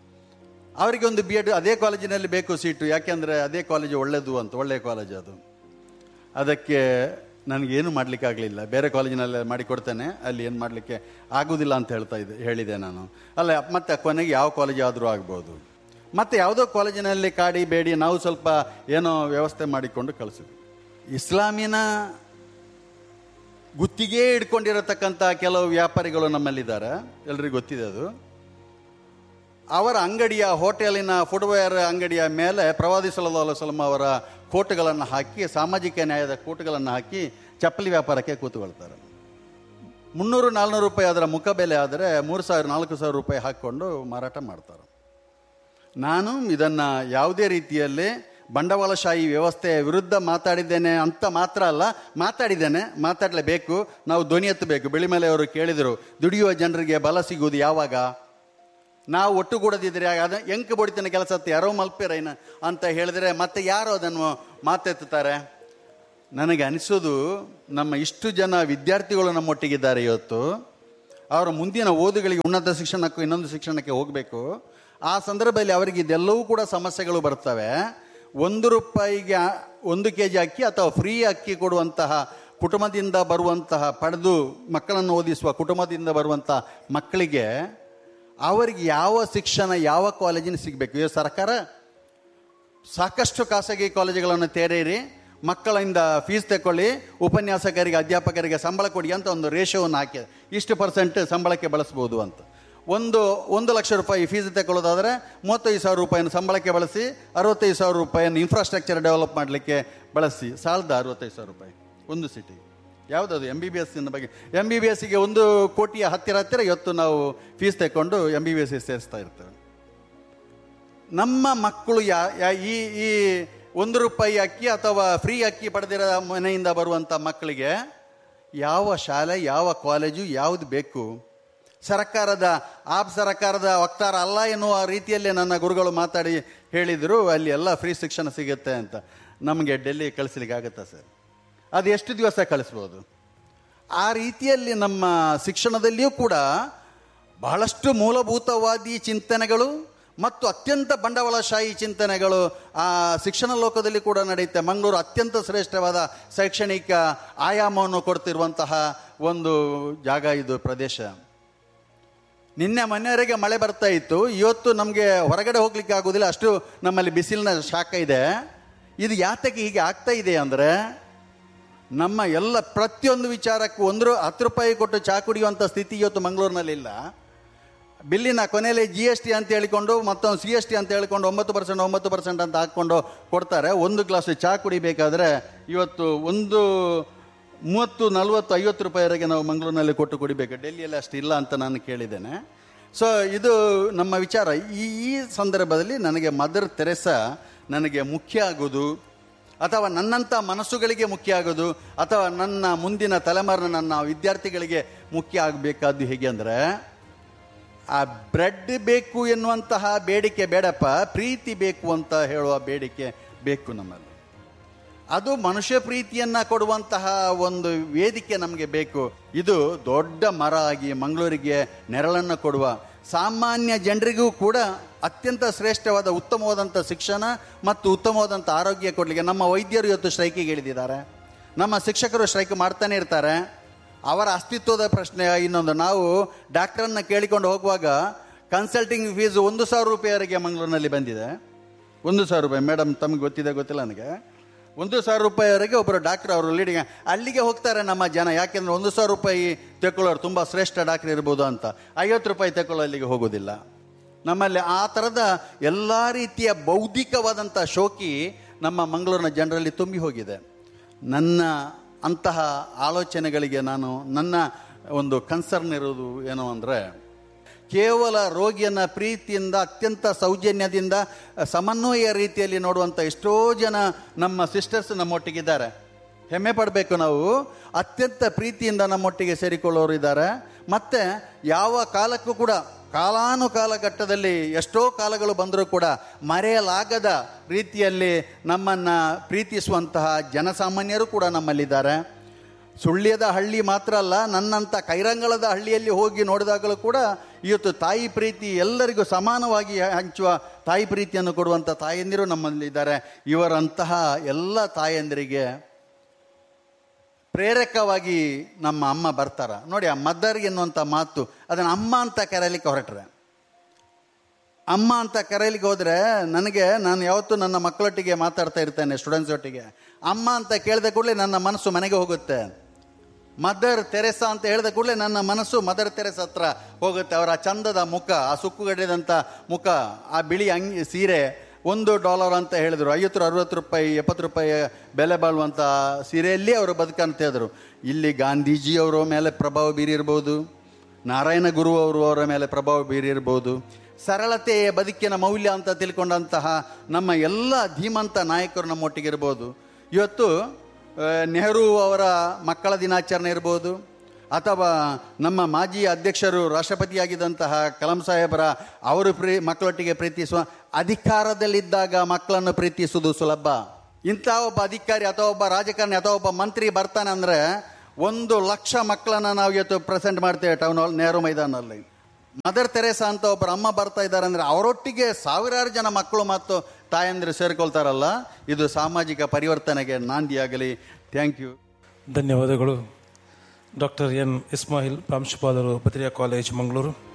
ಅವರಿಗೆ ಒಂದು ಬಿ ಎಡ್ ಅದೇ ಕಾಲೇಜಿನಲ್ಲಿ ಬೇಕು ಸೀಟು ಯಾಕೆಂದರೆ ಅದೇ ಕಾಲೇಜು ಒಳ್ಳೆಯದು ಅಂತ ಒಳ್ಳೆಯ ಕಾಲೇಜ್ ಅದು ಅದಕ್ಕೆ ನನಗೇನು ಮಾಡಲಿಕ್ಕೆ ಆಗಲಿಲ್ಲ ಬೇರೆ ಕಾಲೇಜಿನಲ್ಲಿ ಮಾಡಿಕೊಡ್ತೇನೆ ಅಲ್ಲಿ ಏನು ಮಾಡಲಿಕ್ಕೆ ಆಗುವುದಿಲ್ಲ ಅಂತ ಹೇಳ್ತಾ ಇದ್ದೆ ಹೇಳಿದೆ ನಾನು ಅಲ್ಲ ಮತ್ತೆ ಕೊನೆಗೆ ಯಾವ ಕಾಲೇಜ್ ಆದರೂ ಆಗ್ಬೋದು ಮತ್ತೆ ಯಾವುದೋ ಕಾಲೇಜಿನಲ್ಲಿ ಕಾಡಿ ಬೇಡಿ ನಾವು ಸ್ವಲ್ಪ ಏನೋ ವ್ಯವಸ್ಥೆ ಮಾಡಿಕೊಂಡು ಕಳಿಸಿದ್ವಿ ಇಸ್ಲಾಮಿನ ಗುತ್ತಿಗೆ ಇಟ್ಕೊಂಡಿರತಕ್ಕಂಥ ಕೆಲವು ವ್ಯಾಪಾರಿಗಳು ನಮ್ಮಲ್ಲಿದ್ದಾರೆ ಎಲ್ರಿಗೂ ಗೊತ್ತಿದೆ ಅದು ಅವರ ಅಂಗಡಿಯ ಹೋಟೆಲಿನ ಫುಟ್ವೇರ್ ಅಂಗಡಿಯ ಮೇಲೆ ಪ್ರವಾದಿ ಸಲ್ಲಲ್ಲಾಹು ಅಲೈಹಿ ವಸಲ್ಲಂ ಅವರ ಕೋಟುಗಳನ್ನು ಹಾಕಿ ಸಾಮಾಜಿಕ ನ್ಯಾಯದ ಕೋಟುಗಳನ್ನು ಹಾಕಿ ಚಪ್ಪಲಿ ವ್ಯಾಪಾರಕ್ಕೆ ಕೂತ್ಕೊಳ್ತಾರೆ ಮುನ್ನೂರು ನಾಲ್ನೂರು ರೂಪಾಯಿ ಅದರ ಮುಖ ಬೆಲೆ ಆದರೆ ಮೂರು ಸಾವಿರ ನಾಲ್ಕು ಸಾವಿರ ರೂಪಾಯಿ ಹಾಕ್ಕೊಂಡು ಮಾರಾಟ ಮಾಡ್ತಾರೆ ನಾನು ಇದನ್ನು ಯಾವುದೇ ರೀತಿಯಲ್ಲಿ ಬಂಡವಾಳಶಾಹಿ ವ್ಯವಸ್ಥೆಯ ವಿರುದ್ಧ ಮಾತಾಡಿದ್ದೇನೆ ಅಂತ ಮಾತ್ರ ಅಲ್ಲ ಮಾತಾಡಿದ್ದೇನೆ ಮಾತಾಡಲೇಬೇಕು ನಾವು ಧ್ವನಿ ಎತ್ತಬೇಕು ಬೆಳಿಮಲೆ ಅವರು ಕೇಳಿದರು ದುಡಿಯುವ ಜನರಿಗೆ ಬಲ ಸಿಗುವುದು ಯಾವಾಗ ನಾವು ಒಟ್ಟುಗೂಡದಿದ್ರೆ ಅದ ಎಂಕ ಬಡಿತನ ಕೆಲಸ ಯಾರೋ ಮಲ್ಪಿರೈನ ಅಂತ ಹೇಳಿದ್ರೆ ಮತ್ತೆ ಯಾರು ಅದನ್ನು ಮಾತೆತ್ತುತ್ತಾರೆ ನನಗೆ ಅನಿಸೋದು ನಮ್ಮ ಇಷ್ಟು ಜನ ವಿದ್ಯಾರ್ಥಿಗಳು ನಮ್ಮೊಟ್ಟಿಗಿದ್ದಾರೆ ಇವತ್ತು ಅವರ ಮುಂದಿನ ಓದುಗಳಿಗೆ ಉನ್ನತ ಶಿಕ್ಷಣಕ್ಕೂ ಇನ್ನೊಂದು ಶಿಕ್ಷಣಕ್ಕೆ ಹೋಗಬೇಕು ಆ ಸಂದರ್ಭದಲ್ಲಿ ಅವರಿಗೆ ಇದೆಲ್ಲವೂ ಕೂಡ ಸಮಸ್ಯೆಗಳು ಬರ್ತವೆ ಒಂದು ರೂಪಾಯಿಗೆ ಆ- ಒಂದು ಕೆ ಜಿ ಅಕ್ಕಿ ಅಥವಾ ಫ್ರೀ ಅಕ್ಕಿ ಕೊಡುವಂತಹ ಕುಟುಂಬದಿಂದ ಬರುವಂತಹ ಪಡೆದು ಮಕ್ಕಳನ್ನು ಓದಿಸುವ ಕುಟುಂಬದಿಂದ ಬರುವಂತಹ ಮಕ್ಕಳಿಗೆ ಅವರಿಗೆ ಯಾವ ಶಿಕ್ಷಣ ಯಾವ ಕಾಲೇಜಿನ ಸಿಗಬೇಕು ಇದು ಸರ್ಕಾರ ಸಾಕಷ್ಟು ಖಾಸಗಿ ಕಾಲೇಜುಗಳನ್ನು ತೆರೆಯಿರಿ ಮಕ್ಕಳಿಂದ ಫೀಸ್ ತಗೊಳ್ಳಿ ಉಪನ್ಯಾಸಕರಿಗೆ ಅಧ್ಯಾಪಕರಿಗೆ ಸಂಬಳ ಕೊಡಿ ಅಂತ ಒಂದು ರೇಷೋವನ್ನು ಹಾಕಿ ಇಷ್ಟು ಪರ್ಸೆಂಟ್ ಸಂಬಳಕ್ಕೆ ಬಳಸ್ಬೋದು ಅಂತ ಒಂದು ಒಂದು ಲಕ್ಷ ರೂಪಾಯಿ ಫೀಸ್ ತಗೊಳ್ಳೋದಾದರೆ ಮೂವತ್ತೈದು ಸಾವಿರ ರೂಪಾಯಿನ ಸಂಬಳಕ್ಕೆ ಬಳಸಿ ಅರವತ್ತೈದು ಸಾವಿರ ರೂಪಾಯಿಯನ್ನು ಇನ್ಫ್ರಾಸ್ಟ್ರಕ್ಚರ್ ಡೆವಲಪ್ ಮಾಡಲಿಕ್ಕೆ ಬಳಸಿ ಸಾಲದ ಅರವತ್ತೈದು ಸಾವಿರ ರೂಪಾಯಿ ಒಂದು ಸಿಟಿ ಯಾವುದದು ಎಮ್ ಬಿ ಬಿ ಎಸ್ಸಿನ ಬಗ್ಗೆ ಎಮ್ ಬಿ ಬಿ ಎಸ್ಸಿಗೆ ಒಂದು ಕೋಟಿಯ ಹತ್ತಿರ ಹತ್ತಿರ ಇವತ್ತು ನಾವು ಫೀಸ್ ತಗೊಂಡು ಎಮ್ ಬಿ ಬಿ ಎಸ್ಸಿಗೆ ಸೇರಿಸ್ತಾ ಇರ್ತೇವೆ ನಮ್ಮ ಮಕ್ಕಳು ಯಾ ಯಾ- ಈ ಈ ಒಂದು ರೂಪಾಯಿ ಅಕ್ಕಿ ಅಥವಾ ಫ್ರೀ ಅಕ್ಕಿ ಪಡೆದಿರೋ ಮನೆಯಿಂದ ಬರುವಂಥ ಮಕ್ಕಳಿಗೆ ಯಾವ ಶಾಲೆ ಯಾವ ಕಾಲೇಜು ಯಾವುದು ಬೇಕು ಸರ್ಕಾರದ ಆಪ್ ಸರ್ಕಾರದ ವಕ್ತಾರ ಅಲ್ಲ ಎನ್ನುವ ರೀತಿಯಲ್ಲೇ ನನ್ನ ಗುರುಗಳು ಮಾತಾಡಿ ಹೇಳಿದರು ಅಲ್ಲಿ ಎಲ್ಲ ಫ್ರೀ ಶಿಕ್ಷಣ ಸಿಗುತ್ತೆ ಅಂತ ನಮಗೆ ಡೆಲ್ಲಿ ಕಳಿಸ್ಲಿಕ್ಕೆ ಆಗುತ್ತಾ ಸರ್ ಅದು ಎಷ್ಟು ದಿವಸ ಕಳಿಸ್ಬೋದು ಆ ರೀತಿಯಲ್ಲಿ ನಮ್ಮ ಶಿಕ್ಷಣದಲ್ಲಿಯೂ ಕೂಡ ಬಹಳಷ್ಟು ಮೂಲಭೂತವಾದಿ ಚಿಂತನೆಗಳು ಮತ್ತು ಅತ್ಯಂತ ಬಂಡವಾಳಶಾಹಿ ಚಿಂತನೆಗಳು ಆ ಶಿಕ್ಷಣ ಲೋಕದಲ್ಲಿ ಕೂಡ ನಡೆಯುತ್ತೆ ಮಂಗಳೂರು ಅತ್ಯಂತ ಶ್ರೇಷ್ಠವಾದ ಶೈಕ್ಷಣಿಕ ಆಯಾಮವನ್ನು ಕೊಡ್ತಿರುವಂತಹ ಒಂದು ಜಾಗ ಇದು ಪ್ರದೇಶ ನಿನ್ನೆ ಮೊನ್ನೆವರೆಗೆ ಮಳೆ ಬರ್ತಾ ಇತ್ತು ಇವತ್ತು ನಮಗೆ ಹೊರಗಡೆ ಹೋಗ್ಲಿಕ್ಕೆ ಆಗೋದಿಲ್ಲ ಅಷ್ಟು ನಮ್ಮಲ್ಲಿ ಬಿಸಿಲಿನ ಶಾಖ ಇದೆ ಇದು ಯಾತಕ್ಕೆ ಹೀಗೆ ಆಗ್ತಾ ಇದೆ ಅಂದರೆ ನಮ್ಮ ಎಲ್ಲ ಪ್ರತಿಯೊಂದು ವಿಚಾರಕ್ಕೂ ಒಂದು ರೂ- ಹತ್ತು ರೂಪಾಯಿ ಕೊಟ್ಟು ಚಾ ಕುಡಿಯುವಂಥ ಸ್ಥಿತಿ ಇವತ್ತು ಮಂಗಳೂರಿನಲ್ಲಿಲ್ಲ ಬಿಲ್ಲಿನ ಕೊನೆಯಲ್ಲಿ ಜಿ ಎಸ್ ಟಿ ಅಂತ ಹೇಳಿಕೊಂಡು ಮತ್ತೊಂದು ಸಿ ಎಸ್ ಟಿ ಅಂತ ಹೇಳಿಕೊಂಡು ಒಂಬತ್ತು ಪರ್ಸೆಂಟ್ ಒಂಬತ್ತು ಪರ್ಸೆಂಟ್ ಅಂತ ಹಾಕ್ಕೊಂಡು ಕೊಡ್ತಾರೆ ಒಂದು ಗ್ಲಾಸ್ ಚಾ ಕುಡಿಬೇಕಾದ್ರೆ ಇವತ್ತು ಒಂದು ಮೂವತ್ತು ನಲ್ವತ್ತು ಐವತ್ತು ರೂಪಾಯಿವರೆಗೆ ನಾವು ಮಂಗಳೂರಿನಲ್ಲಿ ಕೊಟ್ಟು ಕುಡಿಬೇಕು ಡೆಲ್ಲಿಯಲ್ಲಿ ಅಷ್ಟು ಇಲ್ಲ ಅಂತ ನಾನು ಕೇಳಿದ್ದೇನೆ ಸೊ ಇದು ನಮ್ಮ ವಿಚಾರ ಈ ಈ ಸಂದರ್ಭದಲ್ಲಿ ನನಗೆ ಮದರ್ ತೆರೆಸಾ ನನಗೆ ಮುಖ್ಯ ಆಗೋದು ಅಥವಾ ನನ್ನಂಥ ಮನಸ್ಸುಗಳಿಗೆ ಮುಖ್ಯ ಆಗೋದು ಅಥವಾ ನನ್ನ ಮುಂದಿನ ತಲೆಮಾರಿನ ನನ್ನ ವಿದ್ಯಾರ್ಥಿಗಳಿಗೆ ಮುಖ್ಯ ಆಗಬೇಕಾದ್ದು ಹೇಗೆ ಅಂದರೆ ಆ ಬ್ರೆಡ್ ಬೇಕು ಎನ್ನುವಂತಹ ಬೇಡಿಕೆ ಬೇಡಪ್ಪ ಪ್ರೀತಿ ಬೇಕು ಅಂತ ಹೇಳುವ ಬೇಡಿಕೆ ಬೇಕು ನಮ್ಮಲ್ಲಿ ಅದು ಮನುಷ್ಯ ಪ್ರೀತಿಯನ್ನ ಕೊಡುವಂತಹ ಒಂದು ವೇದಿಕೆ ನಮಗೆ ಬೇಕು ಇದು ದೊಡ್ಡ ಮರ ಆಗಿ ಮಂಗಳೂರಿಗೆ ನೆರಳನ್ನು ಕೊಡುವ ಸಾಮಾನ್ಯ ಜನರಿಗೂ ಕೂಡ ಅತ್ಯಂತ ಶ್ರೇಷ್ಠವಾದ ಉತ್ತಮವಾದಂಥ ಶಿಕ್ಷಣ ಮತ್ತು ಉತ್ತಮವಾದಂಥ ಆರೋಗ್ಯ ಕೊಡಲಿಕ್ಕೆ ನಮ್ಮ ವೈದ್ಯರು ಇವತ್ತು ಸ್ಟ್ರೈಕಿಗೆ ಇಳಿದಿದ್ದಾರೆ ನಮ್ಮ ಶಿಕ್ಷಕರು ಸ್ಟ್ರೈಕ್ ಮಾಡ್ತಾನೆ ಇರ್ತಾರೆ ಅವರ ಅಸ್ತಿತ್ವದ ಪ್ರಶ್ನೆ ಇನ್ನೊಂದು ನಾವು ಡಾಕ್ಟರನ್ನ ಕೇಳಿಕೊಂಡು ಹೋಗುವಾಗ ಕನ್ಸಲ್ಟಿಂಗ್ ಫೀಸ್ ಒಂದು ಸಾವಿರ ರೂಪಾಯಿವರೆಗೆ ಮಂಗಳೂರಿನಲ್ಲಿ ಬಂದಿದೆ ಒಂದು ಸಾವಿರ ರೂಪಾಯಿ ಮೇಡಮ್ ತಮಗೆ ಗೊತ್ತಿದೆ ಗೊತ್ತಿಲ್ಲ ನನಗೆ ಒಂದು ಸಾವಿರ ರೂಪಾಯಿವರೆಗೆ ಒಬ್ಬರು ಡಾಕ್ಟರ್ ಅವರು ಲೀಡಿಂಗ್ ಅಲ್ಲಿಗೆ ಹೋಗ್ತಾರೆ ನಮ್ಮ ಜನ ಯಾಕೆಂದ್ರೆ ಒಂದು ಸಾವಿರ ರೂಪಾಯಿ ತೆಕ್ಕೊಳ್ಳೋರು ತುಂಬ ಶ್ರೇಷ್ಠ ಡಾಕ್ಟರ್ ಇರ್ಬೋದು ಅಂತ ಐವತ್ತು ರೂಪಾಯಿ ತೆಕ್ಕೊಳ್ಳೋ ಅಲ್ಲಿಗೆ ಹೋಗೋದಿಲ್ಲ ನಮ್ಮಲ್ಲಿ ಆ ಥರದ ಎಲ್ಲ ರೀತಿಯ ಬೌದ್ಧಿಕವಾದಂಥ ಶೋಕಿ ನಮ್ಮ ಮಂಗಳೂರಿನ ಜನರಲ್ಲಿ ತುಂಬಿ ಹೋಗಿದೆ ನನ್ನ ಅಂತಹ ಆಲೋಚನೆಗಳಿಗೆ ನಾನು ನನ್ನ ಒಂದು ಕನ್ಸರ್ನ್ ಇರೋದು ಏನು ಅಂದರೆ ಕೇವಲ ರೋಗಿಯನ್ನ ಪ್ರೀತಿಯಿಂದ ಅತ್ಯಂತ ಸೌಜನ್ಯದಿಂದ ಸಮನ್ವಯ ರೀತಿಯಲ್ಲಿ ನೋಡುವಂಥ ಎಷ್ಟೋ ಜನ ನಮ್ಮ ಸಿಸ್ಟರ್ಸ್ ನಮ್ಮೊಟ್ಟಿಗಿದ್ದಾರೆ ಹೆಮ್ಮೆ ಪಡಬೇಕು ನಾವು ಅತ್ಯಂತ ಪ್ರೀತಿಯಿಂದ ನಮ್ಮೊಟ್ಟಿಗೆ ಸೇರಿಕೊಳ್ಳೋರು ಇದ್ದಾರೆ ಮತ್ತೆ ಯಾವ ಕಾಲಕ್ಕೂ ಕೂಡ ಕಾಲಾನುಕಾಲಘಟ್ಟದಲ್ಲಿ ಎಷ್ಟೋ ಕಾಲಗಳು ಬಂದರೂ ಕೂಡ ಮರೆಯಲಾಗದ ರೀತಿಯಲ್ಲಿ ನಮ್ಮನ್ನು ಪ್ರೀತಿಸುವಂತಹ ಜನಸಾಮಾನ್ಯರು ಕೂಡ ನಮ್ಮಲ್ಲಿದ್ದಾರೆ ಸುಳ್ಯದ ಹಳ್ಳಿ ಮಾತ್ರ ಅಲ್ಲ ನನ್ನಂಥ ಕೈರಂಗಳದ ಹಳ್ಳಿಯಲ್ಲಿ ಹೋಗಿ ನೋಡಿದಾಗಲೂ ಕೂಡ ಇವತ್ತು ತಾಯಿ ಪ್ರೀತಿ ಎಲ್ಲರಿಗೂ ಸಮಾನವಾಗಿ ಹಂಚುವ ತಾಯಿ ಪ್ರೀತಿಯನ್ನು ಕೊಡುವಂಥ ತಾಯಂದಿರು ನಮ್ಮಲ್ಲಿದ್ದಾರೆ ಇವರಂತಹ ಎಲ್ಲ ತಾಯಂದಿರಿಗೆ ಪ್ರೇರಕವಾಗಿ ನಮ್ಮ ಅಮ್ಮ ಬರ್ತಾರ ನೋಡಿ ಆ ಮದರ್ ಎನ್ನುವಂಥ ಮಾತು ಅದನ್ನು ಅಮ್ಮ ಅಂತ ಕರೆಯಲಿಕ್ಕೆ ಹೊರಟ್ರೆ ಅಮ್ಮ ಅಂತ ಕರೆಯಲಿಕ್ಕೆ ಹೋದರೆ ನನಗೆ ನಾನು ಯಾವತ್ತೂ ನನ್ನ ಮಕ್ಕಳೊಟ್ಟಿಗೆ ಮಾತಾಡ್ತಾ ಇರ್ತೇನೆ ಸ್ಟೂಡೆಂಟ್ಸ್ ಒಟ್ಟಿಗೆ ಅಮ್ಮ ಅಂತ ಕೇಳಿದ ಕೂಡಲೇ ನನ್ನ ಮನಸ್ಸು ಮನೆಗೆ ಹೋಗುತ್ತೆ ಮದರ್ ತೆರೆಸಾ ಅಂತ ಹೇಳಿದ ಕೂಡಲೇ ನನ್ನ ಮನಸ್ಸು ಮದರ್ ತೆರೆಸ ಹತ್ರ ಹೋಗುತ್ತೆ ಅವರ ಚಂದದ ಮುಖ ಆ ಸುಕ್ಕುಗಟ್ಟಿದಂಥ ಮುಖ ಆ ಬಿಳಿ ಅಂಗಿ ಸೀರೆ ಒಂದು ಡಾಲರ್ ಅಂತ ಹೇಳಿದರು ಐವತ್ತು ಅರವತ್ತು ರೂಪಾಯಿ ಎಪ್ಪತ್ತು ರೂಪಾಯಿ ಬೆಲೆ ಬಾಳುವಂಥ ಸೀರೆಯಲ್ಲಿ ಅವರು ಬದುಕಂತ ಹೇಳಿದ್ರು ಇಲ್ಲಿ ಗಾಂಧೀಜಿ ಅವರ ಮೇಲೆ ಪ್ರಭಾವ ಬೀರಿರ್ಬೋದು ನಾರಾಯಣ ಗುರು ಅವರು ಅವರ ಮೇಲೆ ಪ್ರಭಾವ ಬೀರಿರ್ಬೋದು ಸರಳತೆಯ ಬದುಕಿನ ಮೌಲ್ಯ ಅಂತ ತಿಳ್ಕೊಂಡಂತಹ ನಮ್ಮ ಎಲ್ಲ ಧೀಮಂತ ನಾಯಕರು ನಮ್ಮೊಟ್ಟಿಗೆ ಇರ್ಬೋದು ಇವತ್ತು ಆ, ನೆಹರು ಅವರ ಮಕ್ಕಳ ದಿನಾಚರಣೆ ಇರ್ಬೋದು ಅಥವಾ ನಮ್ಮ ಮಾಜಿ ಅಧ್ಯಕ್ಷರು ರಾಷ್ಟ್ರಪತಿಯಾಗಿದ್ದಂತಹ ಕಲಾಂ ಸಾಹೇಬರ ಅವರು ಪ್ರೀ ಮಕ್ಕಳೊಟ್ಟಿಗೆ ಪ್ರೀತಿಸುವ ಅಧಿಕಾರದಲ್ಲಿದ್ದಾಗ ಮಕ್ಕಳನ್ನು ಪ್ರೀತಿಸುವುದು ಸುಲಭ ಇಂಥ ಒಬ್ಬ ಅಧಿಕಾರಿ ಅಥವಾ ಒಬ್ಬ ರಾಜಕಾರಣಿ ಅಥವಾ ಒಬ್ಬ ಮಂತ್ರಿ ಬರ್ತಾನೆ ಅಂದರೆ ಒಂದು ಲಕ್ಷ ಮಕ್ಕಳನ್ನು ನಾವು ಇವತ್ತು ಪ್ರೆಸೆಂಟ್ ಮಾಡ್ತೇವೆ ಟೌನ್ ಹಾಲ್ ನೆಹರು ಮೈದಾನಲ್ಲಿ ಮದರ್ ತೆರೇಸಾ ಅಂತ ಒಬ್ಬರು ಅಮ್ಮ ಬರ್ತಾ ಇದ್ದಾರೆ ಅಂದರೆ ಅವರೊಟ್ಟಿಗೆ ಸಾವಿರಾರು ಜನ ಮಕ್ಕಳು ಮತ್ತು ತಾಯಂದಿರು ಸೇರಿಕೊಳ್ತಾರಲ್ಲ ಇದು ಸಾಮಾಜಿಕ ಪರಿವರ್ತನೆಗೆ ನಾಂದಿಯಾಗಲಿ ಥ್ಯಾಂಕ್ ಯು ಧನ್ಯವಾದಗಳು ಡಾಕ್ಟರ್ ಎನ್ ಇಸ್ಮಾಯಿಲ್ ಪ್ರಾಂಶುಪಾಲರು ಬದ್ರಿಯಾ ಕಾಲೇಜ್ ಮಂಗಳೂರು